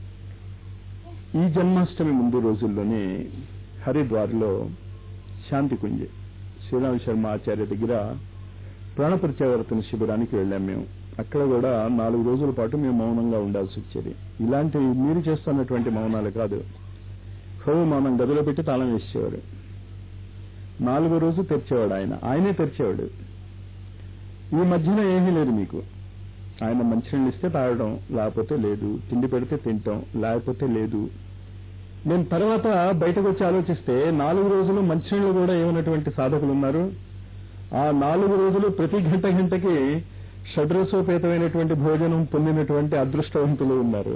ఈ జన్మాష్టమి ముందు రోజుల్లోనే హరిద్వార్లో శాంతి కుంజి శ్రీరామ శర్మ ఆచార్య దగ్గర ప్రాణప్రత్యావర్తన శిబిరానికి వెళ్ళాం మేము అక్కడ కూడా నాలుగు రోజుల పాటు మేము మౌనంగా ఉండాల్సి వచ్చేది ఇలాంటి మీరు చేస్తున్నటువంటి మౌనాలు కాదు హోమ మౌనం గదిలో పెట్టి తాళం వేసేవారు నాలుగో రోజు తెరిచేవాడు ఆయన ఆయనే తెరిచేవాడు ఈ మధ్యన ఏమీ లేదు మీకు ఆయన మంచినీళ్ళు ఇస్తే తాగడం లేకపోతే లేదు తిండి పెడితే తింటాం లేకపోతే లేదు నేను తర్వాత బయటకు వచ్చి ఆలోచిస్తే నాలుగు రోజులు మంచినీళ్ళు కూడా ఏమైనటువంటి సాధకులు ఉన్నారు ఆ నాలుగు రోజులు ప్రతి గంట గంటకి షడ్రసోపేతమైనటువంటి భోజనం పొందినటువంటి అదృష్టవంతులు ఉన్నారు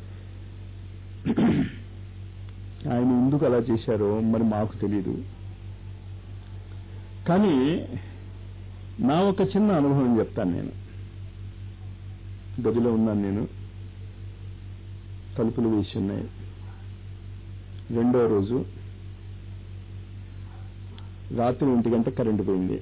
ఆయన ఎందుకు అలా చేశారో మరి మాకు తెలియదు కానీ నా ఒక చిన్న అనుభవం చెప్తాను నేను గదిలో ఉన్నాను నేను తలుపులు వేసి ఉన్నాయి రెండో రోజు రాత్రి ఒంటి గంట కరెంటు పోయింది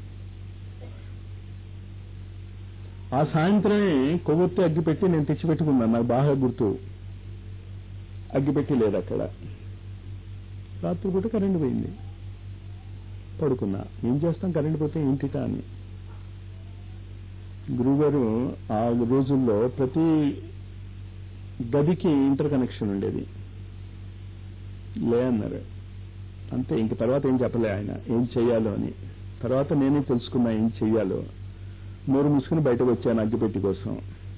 ఆ సాయంత్రమే కొవ్వొత్తి అగ్గిపెట్టి నేను తెచ్చిపెట్టుకున్నాను నాకు బాగా గుర్తు అగ్గిపెట్టి లేదు అక్కడ రాత్రి పూట కరెంటు పోయింది పడుకున్నా ఏం చేస్తాం కరెంటు పోతే ఇంటిట అని గురువుగారు ఆ రోజుల్లో ప్రతి గదికి ఇంటర్ కనెక్షన్ ఉండేది లే అన్నారు అంతే ఇంక తర్వాత ఏం చెప్పలే ఆయన ఏం చెయ్యాలో అని తర్వాత నేనే తెలుసుకున్నా ఏం చెయ్యాలో నోరు మూసుకుని బయటకు వచ్చాను అగ్గిపెట్టి కోసం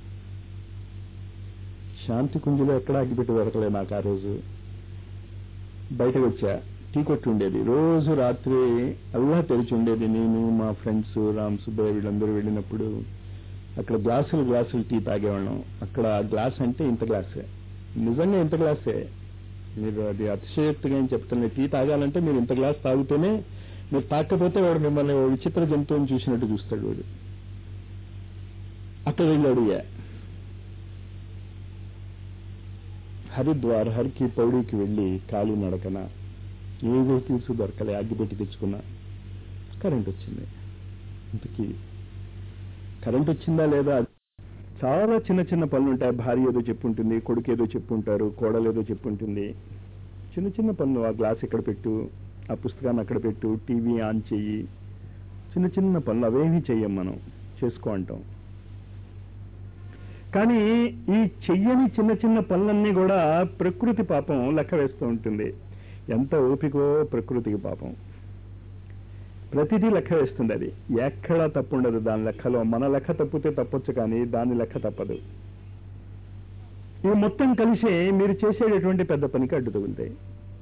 శాంతి కుంజలో ఎక్కడ అగ్గిపెట్టి దొరకలే నాకు ఆ రోజు బయటకు వచ్చా టీ కొట్టు ఉండేది రోజు రాత్రి అల్లా తెరిచి ఉండేది నేను మా ఫ్రెండ్స్ రామ్ సుబ్బయ్య వీళ్ళందరూ వెళ్ళినప్పుడు అక్కడ గ్లాసులు గ్లాసులు టీ తాగేవాళ్ళం అక్కడ గ్లాస్ అంటే ఇంత గ్లాసే నిజంగా ఇంత గ్లాసే మీరు అది అతిశయోక్తిగా ఏం చెప్తున్నారు టీ తాగాలంటే మీరు ఇంత గ్లాస్ తాగితేనే మీరు తాకపోతే వాడు మిమ్మల్ని ఓ విచిత్ర జంతువుని చూసినట్టు చూస్తాడు వాడు అక్కడ వెళ్ళి అడిగా హరిద్వార్ హరికి పౌడికి వెళ్ళి కాలి నడకన ఏ వెహికల్స్ దొరకలే అగ్గిపెట్టి తెచ్చుకున్నా కరెంట్ వచ్చింది ఇంతకీ కరెంట్ వచ్చిందా లేదా చాలా చిన్న చిన్న పనులు ఉంటాయి భార్య ఏదో చెప్పుంటుంది కొడుకు ఏదో చెప్పుంటారు కోడలు ఏదో చెప్పుంటుంది చిన్న చిన్న పనులు ఆ గ్లాస్ ఇక్కడ పెట్టు ఆ పుస్తకాన్ని అక్కడ పెట్టు టీవీ ఆన్ చెయ్యి చిన్న చిన్న పనులు అవేమీ చెయ్యం మనం చేసుకో అంటాం కానీ ఈ చెయ్యని చిన్న చిన్న పనులన్నీ కూడా ప్రకృతి పాపం లెక్క వేస్తూ ఉంటుంది ఎంత ఓపికో ప్రకృతికి పాపం ప్రతిదీ లెక్క వేస్తుంది అది ఎక్కడా తప్పు ఉండదు దాని లెక్కలో మన లెక్క తప్పితే తప్పొచ్చు కానీ దాని లెక్క తప్పదు ఇవి మొత్తం కలిసి మీరు చేసేటటువంటి పెద్ద పనికి అడ్డు తగులుతాయి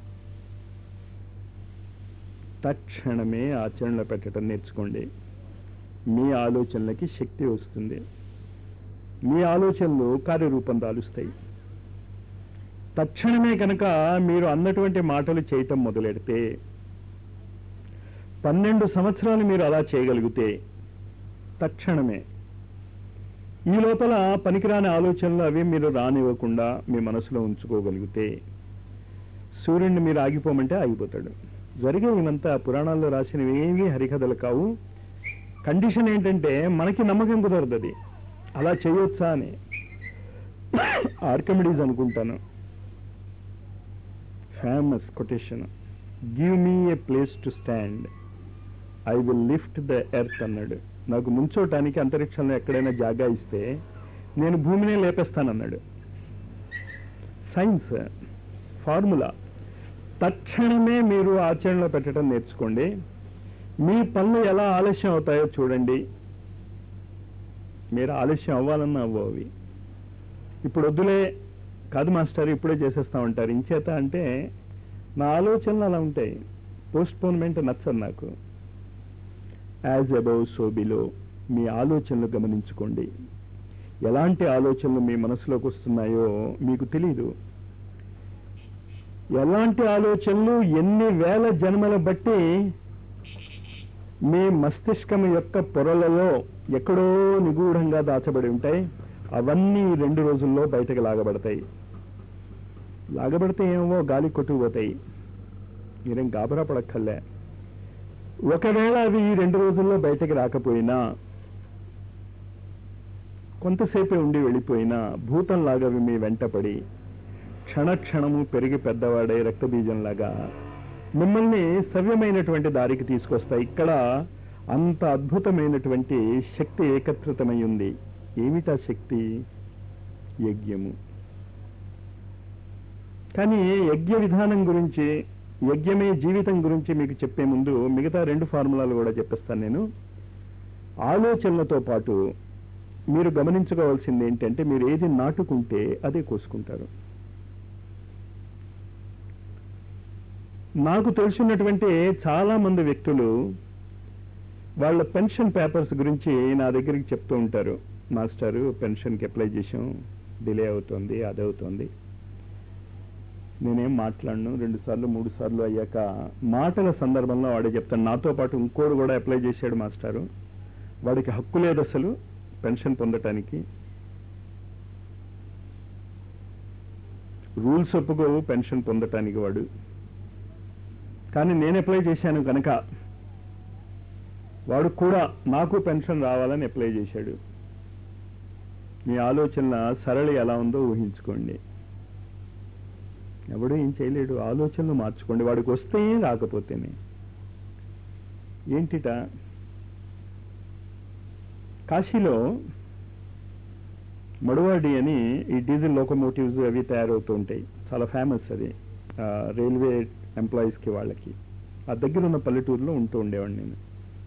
తక్షణమే ఆచరణలో పెట్టడం నేర్చుకోండి మీ ఆలోచనలకి శక్తి వస్తుంది మీ ఆలోచనలు కార్యరూపం దాలుస్తాయి తక్షణమే కనుక మీరు అన్నటువంటి మాటలు చేయటం మొదలెడితే పన్నెండు సంవత్సరాలు మీరు అలా చేయగలిగితే తక్షణమే ఈ లోపల పనికిరాని ఆలోచనలు అవి మీరు రానివ్వకుండా మీ మనసులో ఉంచుకోగలిగితే సూర్యుడిని మీరు ఆగిపోమంటే ఆగిపోతాడు జరిగే ఇవంతా పురాణాల్లో రాసినవి ఏమీ హరికథలు కావు కండిషన్ ఏంటంటే మనకి నమ్మకం కుదరదు అది అలా చేయొచ్చా అని ఆర్కమిడీస్ అనుకుంటాను famous quotation give me a place to stand I will lift the earth అన్నాడు నాకు ముంచోటానికి అంతరిక్షంలో ఎక్కడైనా జాగా ఇస్తే నేను భూమినే లేపేస్తానన్నాడు సైన్స్ ఫార్ములా తక్షణమే మీరు ఆచరణలో పెట్టడం నేర్చుకోండి మీ పనులు ఎలా ఆలస్యం అవుతాయో చూడండి మీరు ఆలస్యం అవ్వాలన్నా అవ్వవు అవి ఇప్పుడు వద్దులే కాదు మాస్టర్ ఇప్పుడే చేసేస్తా ఉంటారు ఇంచేత అంటే నా ఆలోచనలు అలా ఉంటాయి పోస్ట్ పోన్మెంట్ నచ్చదు నాకు యాజ్ అబౌవ్ సో బిలో మీ ఆలోచనలు గమనించుకోండి ఎలాంటి ఆలోచనలు మీ మనసులోకి వస్తున్నాయో మీకు తెలీదు ఎలాంటి ఆలోచనలు ఎన్ని వేల జన్మల బట్టి మీ మస్తిష్కం యొక్క పొరలలో ఎక్కడో నిగూఢంగా దాచబడి ఉంటాయి అవన్నీ ఈ రెండు రోజుల్లో బయటకు లాగబడతాయి లాగబడితే ఏమో గాలి కొట్టుకుపోతాయి మీరేం గాబరా పడక్కర్లే ఒకవేళ అవి ఈ రెండు రోజుల్లో బయటకు రాకపోయినా కొంతసేపే ఉండి వెళ్ళిపోయినా భూతంలాగా అవి మీ వెంటపడి క్షణక్షణము పెరిగి పెద్దవాడే రక్తబీజంలాగా మిమ్మల్ని సవ్యమైనటువంటి దారికి తీసుకొస్తాయి ఇక్కడ అంత అద్భుతమైనటువంటి శక్తి ఏకత్రితమై ఉంది ఏమిటా శక్తి యజ్ఞము కానీ యజ్ఞ విధానం గురించి యజ్ఞమే జీవితం గురించి మీకు చెప్పే ముందు మిగతా రెండు ఫార్ములాలు కూడా చెప్పేస్తాను నేను ఆలోచనలతో పాటు మీరు గమనించుకోవాల్సింది ఏంటంటే మీరు ఏది నాటుకుంటే అదే కోసుకుంటారు నాకు తెలిసినటువంటి చాలా మంది వ్యక్తులు వాళ్ళ పెన్షన్ పేపర్స్ గురించి నా దగ్గరికి చెప్తూ ఉంటారు మాస్టారు పెన్షన్కి అప్లై చేసాం డిలే అవుతుంది అది అవుతుంది నేనేం మాట్లాడను రెండు సార్లు మూడు సార్లు అయ్యాక మాటల సందర్భంలో వాడే చెప్తాను నాతో పాటు ఇంకోడు కూడా అప్లై చేశాడు మాస్టారు వాడికి హక్కు లేదు అసలు పెన్షన్ పొందటానికి రూల్స్ ఒప్పుకోవు పెన్షన్ పొందటానికి వాడు కానీ నేను అప్లై చేశాను కనుక వాడు కూడా నాకు పెన్షన్ రావాలని అప్లై చేశాడు మీ ఆలోచన సరళి ఎలా ఉందో ఊహించుకోండి ఎవడు ఏం చేయలేడు ఆలోచనలు మార్చుకోండి వాడికి వస్తే రాకపోతేనే ఏంటిట కాశీలో మడువాడి అని ఈ డీజిల్ లోకోమోటివ్స్ అవి తయారవుతూ ఉంటాయి చాలా ఫేమస్ అది ఆ, రైల్వే ఎంప్లాయీస్కి వాళ్ళకి ఆ దగ్గర ఉన్న పల్లెటూరులో ఉంటూ ఉండేవాడిని నేను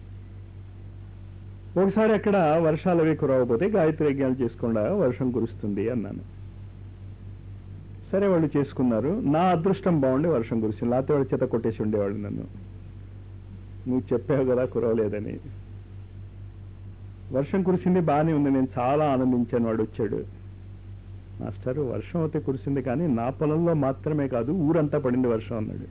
ఒకసారి అక్కడ వర్షాలు అవి కురవకపోతే గాయత్రి యజ్ఞాలు చేసుకోండా వర్షం కురుస్తుంది అన్నాను సరే వాళ్ళు చేసుకున్నారు నా అదృష్టం బాగుండి వర్షం కురిసింది లేకపోతే వాడు చేత కొట్టేసి ఉండేవాళ్ళు నన్ను నువ్వు చెప్పావు కదా కురవలేదని వర్షం కురిసింది బాగానే ఉంది నేను చాలా ఆనందించాను వాడు వచ్చాడు మాస్టర్ వర్షం అయితే కురిసింది కానీ నా పొలంలో మాత్రమే కాదు ఊరంతా పడింది వర్షం అన్నాడు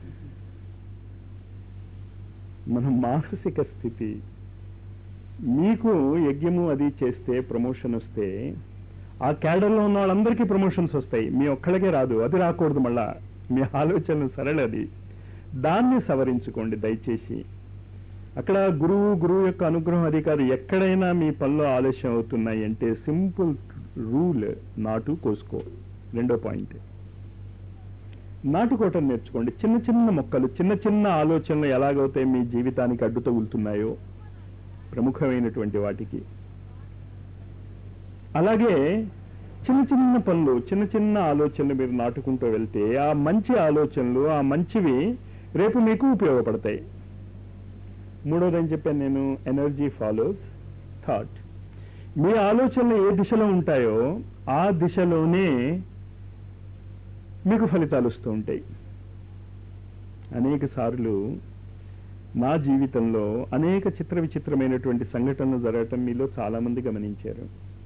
మన మానసిక స్థితి మీకు యజ్ఞము అది చేస్తే ప్రమోషన్ వస్తే ఆ క్యాడర్లో ఉన్న వాళ్ళందరికీ ప్రమోషన్స్ వస్తాయి మీ ఒక్కళ్ళకే రాదు అది రాకూడదు మళ్ళా మీ ఆలోచనలు సరళ అది దాన్ని సవరించుకోండి దయచేసి అక్కడ గురువు గురువు యొక్క అనుగ్రహం అది కాదు ఎక్కడైనా మీ పనిలో ఆలస్యం అవుతున్నాయి అంటే సింపుల్ రూల్ నాటు కోసుకో రెండో పాయింట్ నాటుకోవటం నేర్చుకోండి చిన్న చిన్న మొక్కలు చిన్న చిన్న ఆలోచనలు ఎలాగైతే మీ జీవితానికి అడ్డు తగులుతున్నాయో ప్రముఖమైనటువంటి వాటికి అలాగే చిన్న చిన్న పనులు చిన్న చిన్న ఆలోచనలు మీరు నాటుకుంటూ వెళ్తే ఆ మంచి ఆలోచనలు ఆ మంచివి రేపు మీకు ఉపయోగపడతాయి మూడోది ఏం చెప్పాను నేను ఎనర్జీ ఫాలోస్ థాట్ మీ ఆలోచనలు ఏ దిశలో ఉంటాయో ఆ దిశలోనే మీకు ఫలితాలు వస్తూ ఉంటాయి అనేక సార్లు నా జీవితంలో అనేక చిత్ర విచిత్రమైనటువంటి సంఘటనలు జరగటం మీలో చాలా మంది గమనించారు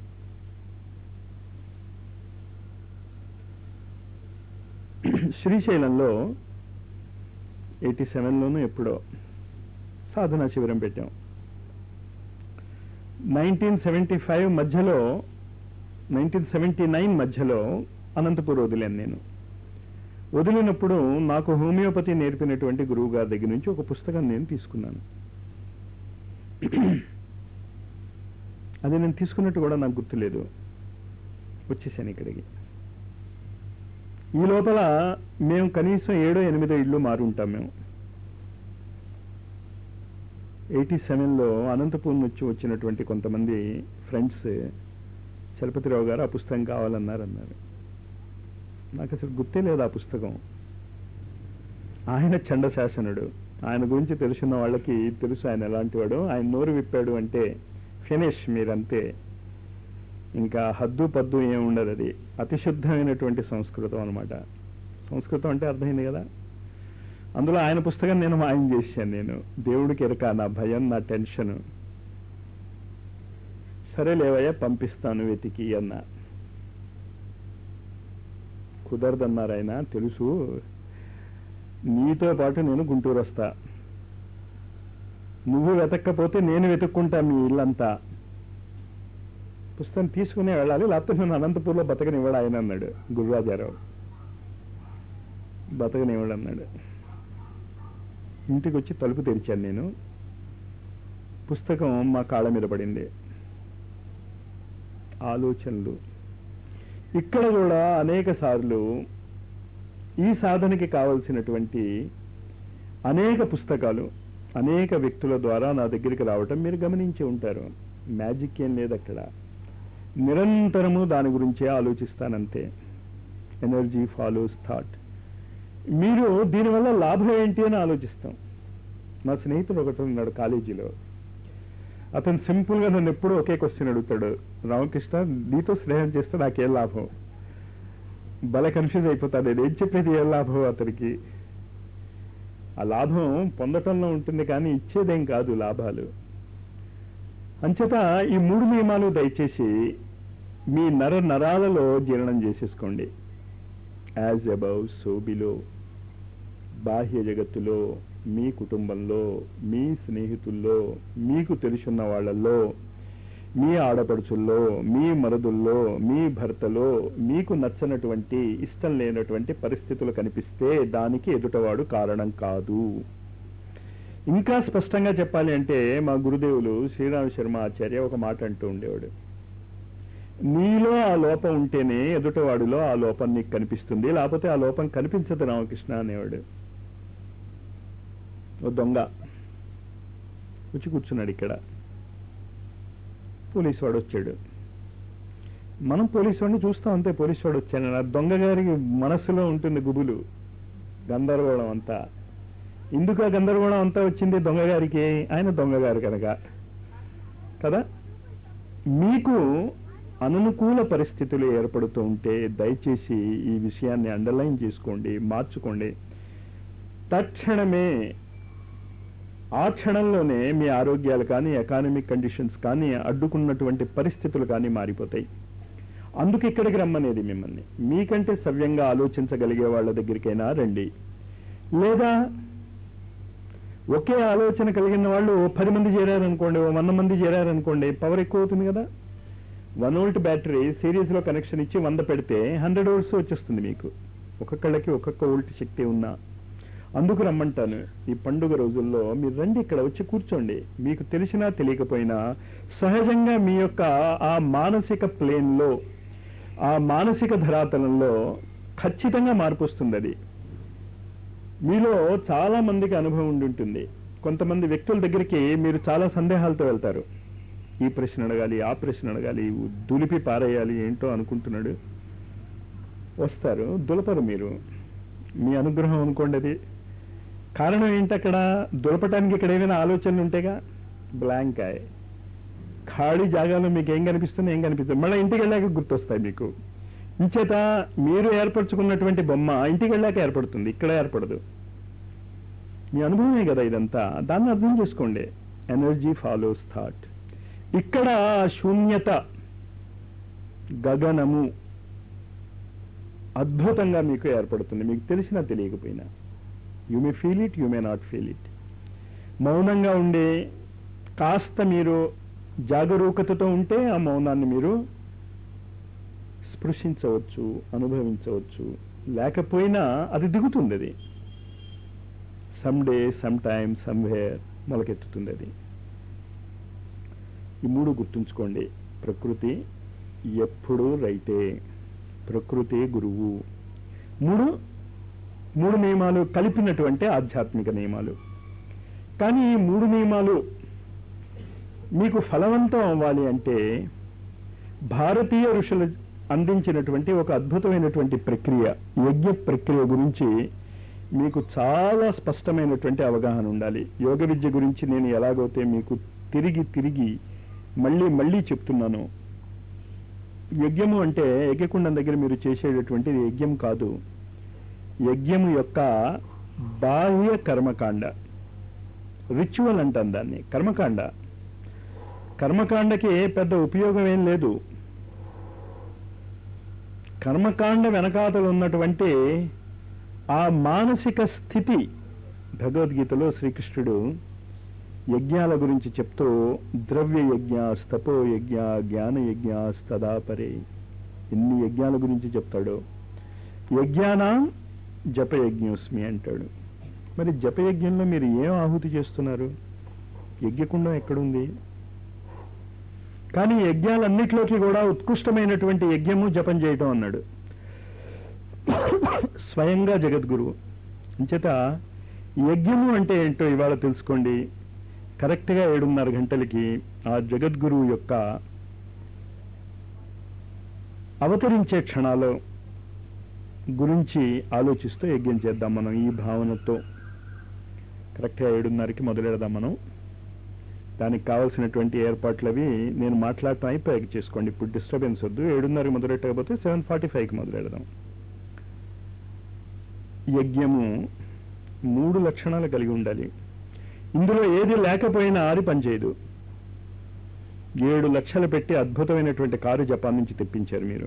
శ్రీశైలంలో ఎయిటీ సెవెన్లోనూ ఎప్పుడో సాధనా శిబిరం పెట్టాం నైన్టీన్ సెవెంటీ ఫైవ్ మధ్యలో నైన్టీన్ సెవెంటీ నైన్ మధ్యలో అనంతపూర్ వదిలాను నేను వదిలినప్పుడు నాకు హోమియోపతి నేర్పినటువంటి గురువు గారి దగ్గర నుంచి ఒక పుస్తకం నేను తీసుకున్నాను అది నేను తీసుకున్నట్టు కూడా నాకు గుర్తులేదు వచ్చేసాను ఇక్కడికి ఈ లోపల మేము కనీసం ఏడో ఎనిమిదో ఇళ్ళు మారుంటాం మేము ఎయిటీ సెవెన్లో అనంతపూర్ నుంచి వచ్చినటువంటి కొంతమంది ఫ్రెండ్స్ చలపతిరావు గారు ఆ పుస్తకం కావాలన్నారు అన్నారు నాకు అసలు గుర్తే లేదు ఆ పుస్తకం ఆయన చండశాసనుడు ఆయన గురించి తెలుసున్న వాళ్ళకి తెలుసు ఆయన ఎలాంటి వాడు ఆయన నోరు విప్పాడు అంటే ఫినిష్ మీరంతే ఇంకా హద్దు పద్దు ఏం ఉండదు అది అతి శుద్ధమైనటువంటి సంస్కృతం అనమాట సంస్కృతం అంటే అర్థమైంది కదా అందులో ఆయన పుస్తకం నేను మాయం చేశాను నేను దేవుడికి ఎరక నా భయం నా టెన్షన్ సరే లేవయ్యా పంపిస్తాను వెతికి అన్న కుదరదన్నారు ఆయన తెలుసు నీతో పాటు నేను గుంటూరు వస్తా నువ్వు వెతక్కపోతే నేను వెతుక్కుంటా మీ ఇల్లంతా పుస్తకం తీసుకునే వెళ్ళాలి లేకపోతే నేను అనంతపూర్లో బతకనివ్వడు ఆయన అన్నాడు గురురాజారావు బతకనివ్వడు అన్నాడు ఇంటికి వచ్చి తలుపు తెరిచాను నేను పుస్తకం మా కాళ్ళ మీద పడింది ఆలోచనలు ఇక్కడ కూడా అనేక సార్లు ఈ సాధనకి కావలసినటువంటి అనేక పుస్తకాలు అనేక వ్యక్తుల ద్వారా నా దగ్గరికి రావటం మీరు గమనించి ఉంటారు మ్యాజిక్ ఏం లేదు అక్కడ నిరంతరము దాని గురించే ఆలోచిస్తానంతే ఎనర్జీ ఫాలోస్ థాట్ మీరు దీనివల్ల లాభం ఏంటి అని ఆలోచిస్తాం నా స్నేహితుడు ఒకటి ఉన్నాడు కాలేజీలో అతను సింపుల్గా నన్ను ఎప్పుడూ ఒకే క్వశ్చన్ అడుగుతాడు రామకృష్ణ నీతో స్నేహం చేస్తే నాకేం లాభం భలే కన్ఫ్యూజ్ అయిపోతాడు నేను ఏం చెప్పేది ఏం లాభం అతనికి ఆ లాభం పొందటంలో ఉంటుంది కానీ ఇచ్చేదేం కాదు లాభాలు అంచేత ఈ మూడు నియమాలు దయచేసి మీ నర నరాలలో జీర్ణం చేసేసుకోండి యాజ్ అబౌవ్ సో బిలో బాహ్య జగత్తులో మీ కుటుంబంలో మీ స్నేహితుల్లో మీకు తెలుసున్న వాళ్ళల్లో మీ ఆడపడుచుల్లో మీ మరుదుల్లో మీ భర్తలో మీకు నచ్చనటువంటి ఇష్టం లేనటువంటి పరిస్థితులు కనిపిస్తే దానికి ఎదుటవాడు కారణం కాదు ఇంకా స్పష్టంగా చెప్పాలి అంటే మా గురుదేవులు శ్రీరామ శర్మ ఆచార్య ఒక మాట అంటూ ఉండేవాడు నీలో ఆ లోపం ఉంటేనే ఎదుటవాడిలో ఆ లోపం నీకు కనిపిస్తుంది లేకపోతే ఆ లోపం కనిపించదు రామకృష్ణ అనేవాడు ఓ దొంగ వచ్చి కూర్చున్నాడు ఇక్కడ పోలీసు వాడు వచ్చాడు మనం పోలీసు వాడిని చూస్తాం అంతే పోలీసు వాడు వచ్చాడు ఆ దొంగ గారికి మనస్సులో ఉంటుంది గుబులు గందరగోళం అంతా ఎందుకు ఆ గందరగోళం అంతా వచ్చింది దొంగ గారికి ఆయన దొంగ గారు కనుక కదా మీకు అననుకూల పరిస్థితులు ఏర్పడుతూ ఉంటే దయచేసి ఈ విషయాన్ని అండర్లైన్ చేసుకోండి మార్చుకోండి తక్షణమే ఆ క్షణంలోనే మీ ఆరోగ్యాలు కానీ ఎకానమిక్ కండిషన్స్ కానీ అడ్డుకున్నటువంటి పరిస్థితులు కానీ మారిపోతాయి అందుకు ఇక్కడికి రమ్మనేది మిమ్మల్ని మీకంటే సవ్యంగా ఆలోచించగలిగే వాళ్ళ దగ్గరికైనా రండి లేదా ఒకే ఆలోచన కలిగిన వాళ్ళు ఓ పది మంది చేరారనుకోండి ఓ వంద మంది చేరారనుకోండి పవర్ ఎక్కువ అవుతుంది కదా వన్ వోల్ట్ బ్యాటరీ సిరీస్ లో కనెక్షన్ ఇచ్చి వంద పెడితే హండ్రెడ్ వోల్ట్స్ వచ్చేస్తుంది మీకు ఒక్కొక్కళ్ళకి ఒక్కొక్క వోల్ట్ శక్తి ఉన్నా అందుకు రమ్మంటాను ఈ పండుగ రోజుల్లో మీరు రండి ఇక్కడ వచ్చి కూర్చోండి మీకు తెలిసినా తెలియకపోయినా సహజంగా మీ యొక్క ఆ మానసిక ప్లేన్లో ఆ మానసిక ధరాతలంలో ఖచ్చితంగా మార్పు వస్తుంది అది మీలో చాలా మందికి అనుభవం ఉండి ఉంటుంది కొంతమంది వ్యక్తుల దగ్గరికి మీరు చాలా సందేహాలతో వెళ్తారు ఈ ప్రశ్న అడగాలి ఆ ప్రశ్న అడగాలి దులిపి పారేయాలి ఏంటో అనుకుంటున్నాడు వస్తారు దులపరు మీరు మీ అనుగ్రహం అనుకోండి అది కారణం ఏంటి అక్కడ దులపటానికి ఇక్కడ ఏమైనా ఆలోచనలు ఉంటేగా బ్లాంక్ అయ్యి ఖాళీ జాగాలో మీకు ఏం కనిపిస్తుంది ఏం కనిపిస్తుంది మళ్ళీ ఇంటికి వెళ్ళాక గుర్తొస్తాయి మీకు ఇంచేత మీరు ఏర్పరచుకున్నటువంటి బొమ్మ ఇంటికి వెళ్ళాక ఏర్పడుతుంది ఇక్కడ ఏర్పడదు మీ అనుభవమే కదా ఇదంతా దాన్ని అర్థం చేసుకోండి ఎనర్జీ ఫాలోస్ థాట్ ఇక్కడ శూన్యత గగనము అద్భుతంగా మీకు ఏర్పడుతుంది మీకు తెలిసినా తెలియకపోయినా you may feel it you may not feel it మౌనంగా ఉండే కాస్త మీరు జాగరూకతతో ఉంటే ఆ మౌనాన్ని మీరు స్పృశించవచ్చు అనుభవించవచ్చు లేకపోయినా అది దిగుతుంది అది some day some time somewhere మొలకెత్తుతుంది అది ఈ మూడు గుర్తుంచుకోండి ప్రకృతి ఎప్పుడూ రైటే ప్రకృతి గురువు మూడు మూడు నియమాలు కలిపినటువంటి ఆధ్యాత్మిక నియమాలు కానీ ఈ మూడు నియమాలు మీకు ఫలవంతం అవ్వాలి అంటే భారతీయ ఋషుల అందించినటువంటి ఒక అద్భుతమైనటువంటి ప్రక్రియ యజ్ఞ ప్రక్రియ గురించి మీకు చాలా స్పష్టమైనటువంటి అవగాహన ఉండాలి యోగ విద్య గురించి నేను ఎలాగైతే మీకు తిరిగి తిరిగి మళ్ళీ మళ్ళీ చెప్తున్నాను యజ్ఞము అంటే యజ్ఞకుండం దగ్గర మీరు చేసేటటువంటిది యజ్ఞం కాదు యజ్ఞము యొక్క బాహ్య కర్మకాండ రిచువల్ అంటాం దాన్ని కర్మకాండ కర్మకాండకి పెద్ద ఉపయోగం ఏం లేదు కర్మకాండ వెనకాతలు ఉన్నటువంటి ఆ మానసిక స్థితి భగవద్గీతలో శ్రీకృష్ణుడు యజ్ఞాల గురించి చెప్తూ ద్రవ్య యజ్ఞ స్తపో యజ్ఞ జ్ఞాన యజ్ఞ స్తదాపరే ఎన్ని యజ్ఞాల గురించి చెప్తాడో యజ్ఞానం జపయజ్ఞోస్మి అంటాడు మరి జపయజ్ఞంలో మీరు ఏం ఆహుతి చేస్తున్నారు యజ్ఞకుండం ఎక్కడుంది కానీ యజ్ఞాలన్నిటిలోకి కూడా ఉత్కృష్టమైనటువంటి యజ్ఞము జపం చేయటం అన్నాడు స్వయంగా జగద్గురువు అంచేత యజ్ఞము అంటే ఏంటో ఇవాళ తెలుసుకోండి కరెక్ట్గా ఏడున్నర గంటలకి ఆ జగద్గురువు యొక్క అవతరించే క్షణాలు గురించి ఆలోచిస్తూ యజ్ఞం చేద్దాం మనం ఈ భావనతో కరెక్ట్గా ఏడున్నరకి మొదలెడదాం మనం దానికి కావాల్సినటువంటి ఏర్పాట్లు అవి నేను మాట్లాడటం అయిపోయాక చేసుకోండి ఇప్పుడు డిస్టర్బెన్స్ వద్దు ఏడున్నరకి మొదలెట్టకపోతే సెవెన్ ఫార్టీ ఫైవ్కి మొదలెడదాం యజ్ఞము మూడు లక్షణాలు కలిగి ఉండాలి ఇందులో ఏది లేకపోయినా అది పనిచేయదు ఏడు లక్షలు పెట్టి అద్భుతమైనటువంటి కారు జపాన్ నుంచి తెప్పించారు మీరు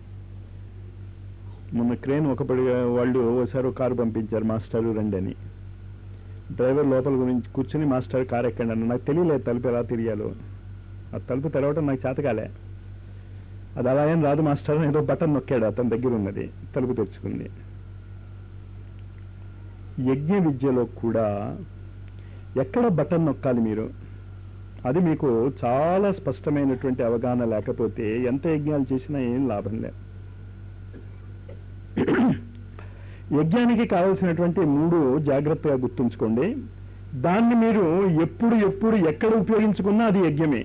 మొన్న క్రేన్ ఒకపడి వాళ్ళు ఓసారి ఒక కారు పంపించారు మాస్టర్ రండి అని డ్రైవర్ లోపల గురించి కూర్చుని మాస్టర్ కారు ఎక్కండి అన్న నాకు తెలియలేదు తలుపు ఎలా తిరిగాలో ఆ తలుపు తెరవటం నాకు చేతకాలే అది అలా ఏం రాదు మాస్టర్ అని ఏదో బటన్ నొక్కాడు అతని దగ్గర ఉన్నది తలుపు తెచ్చుకుంది యజ్ఞ విద్యలో కూడా ఎక్కడ బటన్ నొక్కాలి మీరు అది మీకు చాలా స్పష్టమైనటువంటి అవగాహన లేకపోతే ఎంత యజ్ఞాలు చేసినా ఏం లాభం లేదు యజ్ఞానికి కావలసినటువంటి మూడు జాగ్రత్తగా గుర్తుంచుకోండి దాన్ని మీరు ఎప్పుడు ఎప్పుడు ఎక్కడ ఉపయోగించుకున్నా అది యజ్ఞమే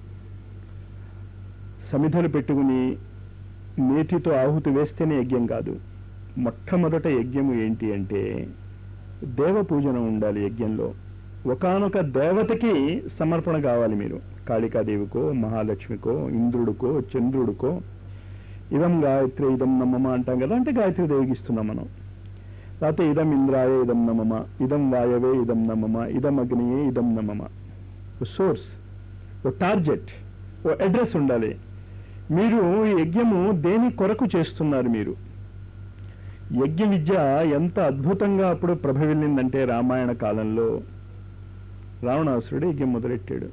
సమిధలు పెట్టుకుని నేతితో ఆహుతి వేస్తేనే యజ్ఞం కాదు మొట్టమొదట యజ్ఞము ఏంటి అంటే దేవ పూజన ఉండాలి యజ్ఞంలో ఒకనొక దేవతకి సమర్పణ కావాలి మీరు కాళికాదేవికో మహాలక్ష్మికో ఇంద్రుడికో చంద్రుడికో ఇదం గాయత్రి ఇదం నమ్మమ అంటాం కదా అంటే గాయత్రి దేవికి ఇస్తున్నాం మనం లేకపోతే ఇదం ఇంద్రాయ ఇదం నమమ ఇదం వాయవే ఇదం నమమ ఇదం అగ్నియే ఇదం నమమ ఓ సోర్స్ ఓ టార్గెట్ ఓ అడ్రస్ ఉండాలి మీరు ఈ యజ్ఞము దేని కొరకు చేస్తున్నారు మీరు యజ్ఞ విద్య ఎంత అద్భుతంగా అప్పుడు ప్రభవిల్లిందంటే రామాయణ కాలంలో రావణాసురుడు యజ్ఞం మొదలెట్టాడు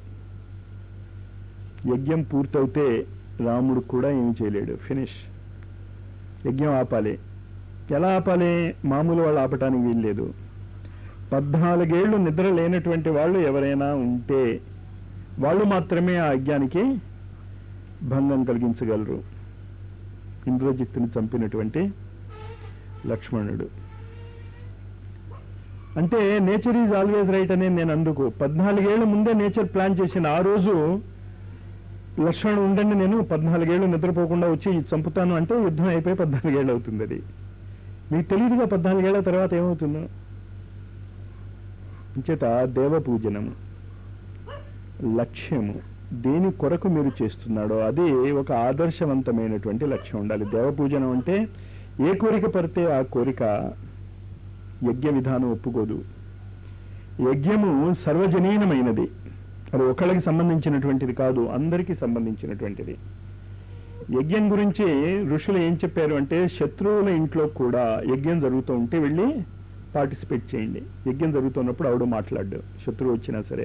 యజ్ఞం పూర్తవుతే రాముడు కూడా ఏమి చేయలేడు ఫినిష్ యజ్ఞం ఆపాలి ఎలా ఆపాలి మామూలు వాళ్ళు ఆపటానికి వీల్లేదు పద్నాలుగేళ్లు నిద్ర లేనటువంటి వాళ్ళు ఎవరైనా ఉంటే వాళ్ళు మాత్రమే ఆ యజ్ఞానికి భంగం కలిగించగలరు ఇంద్రజిత్తుని చంపినటువంటి లక్ష్మణుడు అంటే నేచర్ ఈజ్ ఆల్వేజ్ రైట్ అనేది నేను అందుకు పద్నాలుగేళ్ల ముందే నేచర్ ప్లాన్ చేసిన ఆ రోజు లక్ష్మణుడు ఉండండి నేను పద్నాలుగేళ్లు నిద్రపోకుండా వచ్చి ఇది చంపుతాను అంటే యుద్ధం అయిపోయి పద్నాలుగేళ్ళు అవుతుంది అది మీకు తెలియదుగా పద్నాలుగేళ్ల తర్వాత ఏమవుతుందో అంచేత దేవ పూజనము లక్ష్యము దేని కొరకు మీరు చేస్తున్నాడో అది ఒక ఆదర్శవంతమైనటువంటి లక్ష్యం ఉండాలి దేవ పూజనం అంటే ఏ కోరిక పడితే ఆ కోరిక యజ్ఞ విధానం ఒప్పుకోదు యజ్ఞము సర్వజనీనమైనది అది ఒకళ్ళకి సంబంధించినటువంటిది కాదు అందరికీ సంబంధించినటువంటిది యజ్ఞం గురించి ఋషులు ఏం చెప్పారు అంటే శత్రువుల ఇంట్లో కూడా యజ్ఞం జరుగుతూ ఉంటే వెళ్ళి పార్టిసిపేట్ చేయండి యజ్ఞం జరుగుతున్నప్పుడు ఆవిడ మాట్లాడు శత్రువు వచ్చినా సరే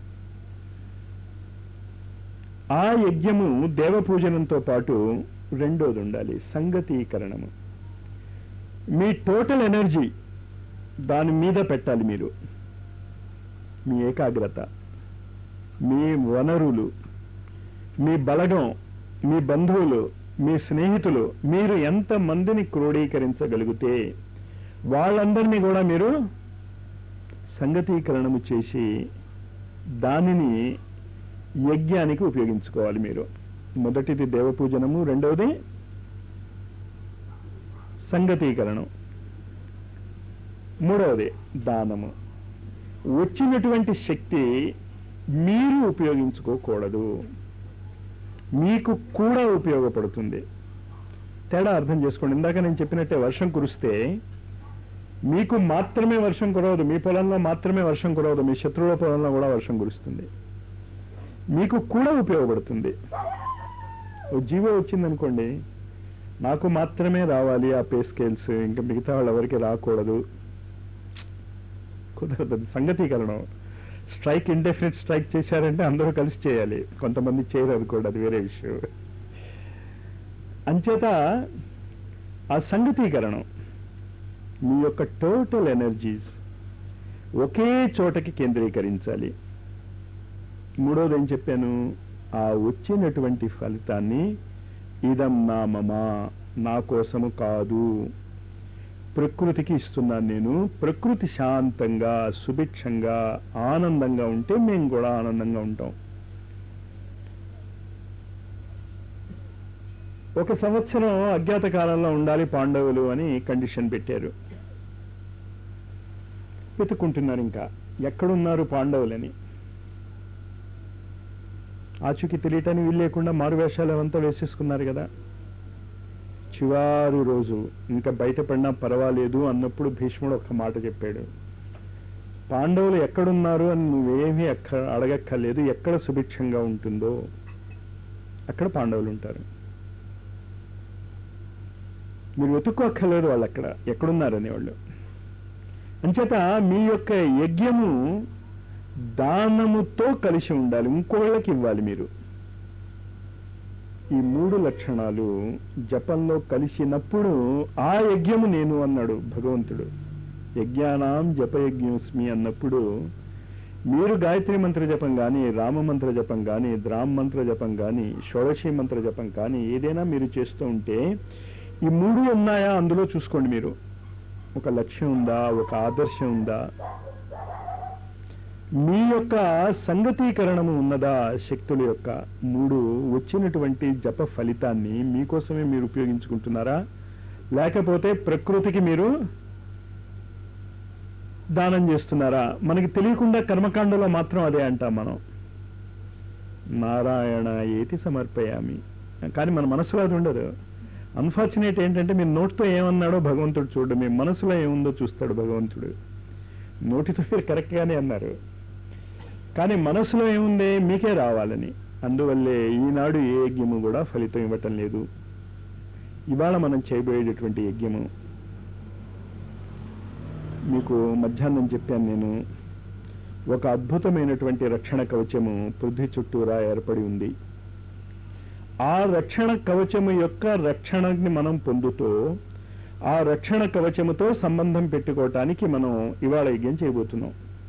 ఆ యజ్ఞము దేవ పూజనంతో పాటు రెండోది ఉండాలి సంగతీకరణము మీ టోటల్ ఎనర్జీ దాని మీద పెట్టాలి మీరు మీ ఏకాగ్రత మీ వనరులు మీ బలగం మీ బంధువులు మీ స్నేహితులు మీరు ఎంత మందిని క్రోడీకరించగలిగితే వాళ్ళందరినీ కూడా మీరు సంగతీకరణము చేసి దానిని యజ్ఞానికి ఉపయోగించుకోవాలి మీరు మొదటిది దేవపూజనము రెండవది సంగతీకరణం మూడవది దానము వచ్చినటువంటి శక్తి మీరు ఉపయోగించుకోకూడదు మీకు కూడా ఉపయోగపడుతుంది తేడా అర్థం చేసుకోండి ఇందాక నేను చెప్పినట్టే వర్షం కురిస్తే మీకు మాత్రమే వర్షం కురవదు మీ పొలంలో మాత్రమే వర్షం కురవదు మీ శత్రువుల పొలంలో కూడా వర్షం కురుస్తుంది మీకు కూడా ఉపయోగపడుతుంది ఓ జీవో వచ్చిందనుకోండి నాకు మాత్రమే రావాలి ఆ పే స్కేల్స్ ఇంకా మిగతా వాళ్ళు ఎవరికి రాకూడదు కుదరదు అది సంగతీకరణం స్ట్రైక్ ఇండెఫినెట్ స్ట్రైక్ చేశారంటే అందరూ కలిసి చేయాలి కొంతమంది చేయరు అది కూడా అది వేరే విషయం అంచేత ఆ సంగతీకరణం మీ యొక్క టోటల్ ఎనర్జీస్ ఒకే చోటకి కేంద్రీకరించాలి మూడోది ఏం చెప్పాను ఆ వచ్చినటువంటి ఫలితాన్ని ఇదం నామమా నా కోసము కాదు ప్రకృతికి ఇస్తున్నాను నేను ప్రకృతి శాంతంగా సుభిక్షంగా ఆనందంగా ఉంటే మేము కూడా ఆనందంగా ఉంటాం ఒక సంవత్సరం అజ్ఞాత కాలంలో ఉండాలి పాండవులు అని కండిషన్ పెట్టారు వెతుక్కుంటున్నారు ఇంకా ఎక్కడున్నారు పాండవులని ఆచూకి తెలియటానికి వీలు లేకుండా మారు వేషాలు అవంతా వేసేసుకున్నారు కదా చివారు రోజు ఇంకా బయటపడినా పర్వాలేదు అన్నప్పుడు భీష్ముడు ఒక్క మాట చెప్పాడు పాండవులు ఎక్కడున్నారు అని నువ్వేమీ ఎక్క అడగక్కర్లేదు ఎక్కడ సుభిక్షంగా ఉంటుందో అక్కడ పాండవులు ఉంటారు మీరు వెతుక్కోక్కర్లేదు వాళ్ళు అక్కడ ఎక్కడున్నారని వాళ్ళు అంచేత మీ యొక్క యజ్ఞము దానముతో కలిసి ఉండాలి ఇంకోళ్ళకి ఇవ్వాలి మీరు ఈ మూడు లక్షణాలు జపంలో కలిసినప్పుడు ఆ యజ్ఞము నేను అన్నాడు భగవంతుడు యజ్ఞానాం జపయజ్ఞోస్మి అన్నప్పుడు మీరు గాయత్రి మంత్ర జపం కానీ రామ మంత్ర జపం కానీ ద్రామ్ మంత్ర జపం కానీ షోడశి మంత్ర జపం కానీ ఏదైనా మీరు చేస్తూ ఉంటే ఈ మూడు ఉన్నాయా అందులో చూసుకోండి మీరు ఒక లక్ష్యం ఉందా ఒక ఆదర్శం ఉందా మీ యొక్క సంగతీకరణము ఉన్నదా శక్తుల యొక్క మూడు వచ్చినటువంటి జప ఫలితాన్ని మీకోసమే మీరు ఉపయోగించుకుంటున్నారా లేకపోతే ప్రకృతికి మీరు దానం చేస్తున్నారా మనకి తెలియకుండా కర్మకాండలో మాత్రం అదే అంటాం మనం నారాయణ ఏతి సమర్పయామి కానీ మన మనసులో అది ఉండదు అన్ఫార్చునేట్ ఏంటంటే మీరు నోటితో ఏమన్నాడో భగవంతుడు చూడు మీ మనసులో ఏముందో చూస్తాడు భగవంతుడు నోటితో మీరు కరెక్ట్గానే అన్నారు కానీ మనసులో ఏముంది మీకే రావాలని అందువల్లే ఈనాడు ఏ యజ్ఞము కూడా ఫలితం ఇవ్వటం లేదు ఇవాళ మనం చేయబోయేటటువంటి యజ్ఞము మీకు మధ్యాహ్నం చెప్పాను నేను ఒక అద్భుతమైనటువంటి రక్షణ కవచము పృథ్వీ చుట్టూరా ఏర్పడి ఉంది ఆ రక్షణ కవచము యొక్క రక్షణని మనం పొందుతూ ఆ రక్షణ కవచముతో సంబంధం పెట్టుకోవటానికి మనం ఇవాళ యజ్ఞం చేయబోతున్నాం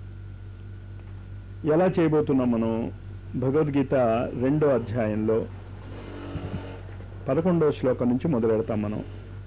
ఎలా చేయబోతున్నాం మనం భగవద్గీత రెండో అధ్యాయంలో పదకొండవ శ్లోకం నుంచి మొదలెడతాం మనం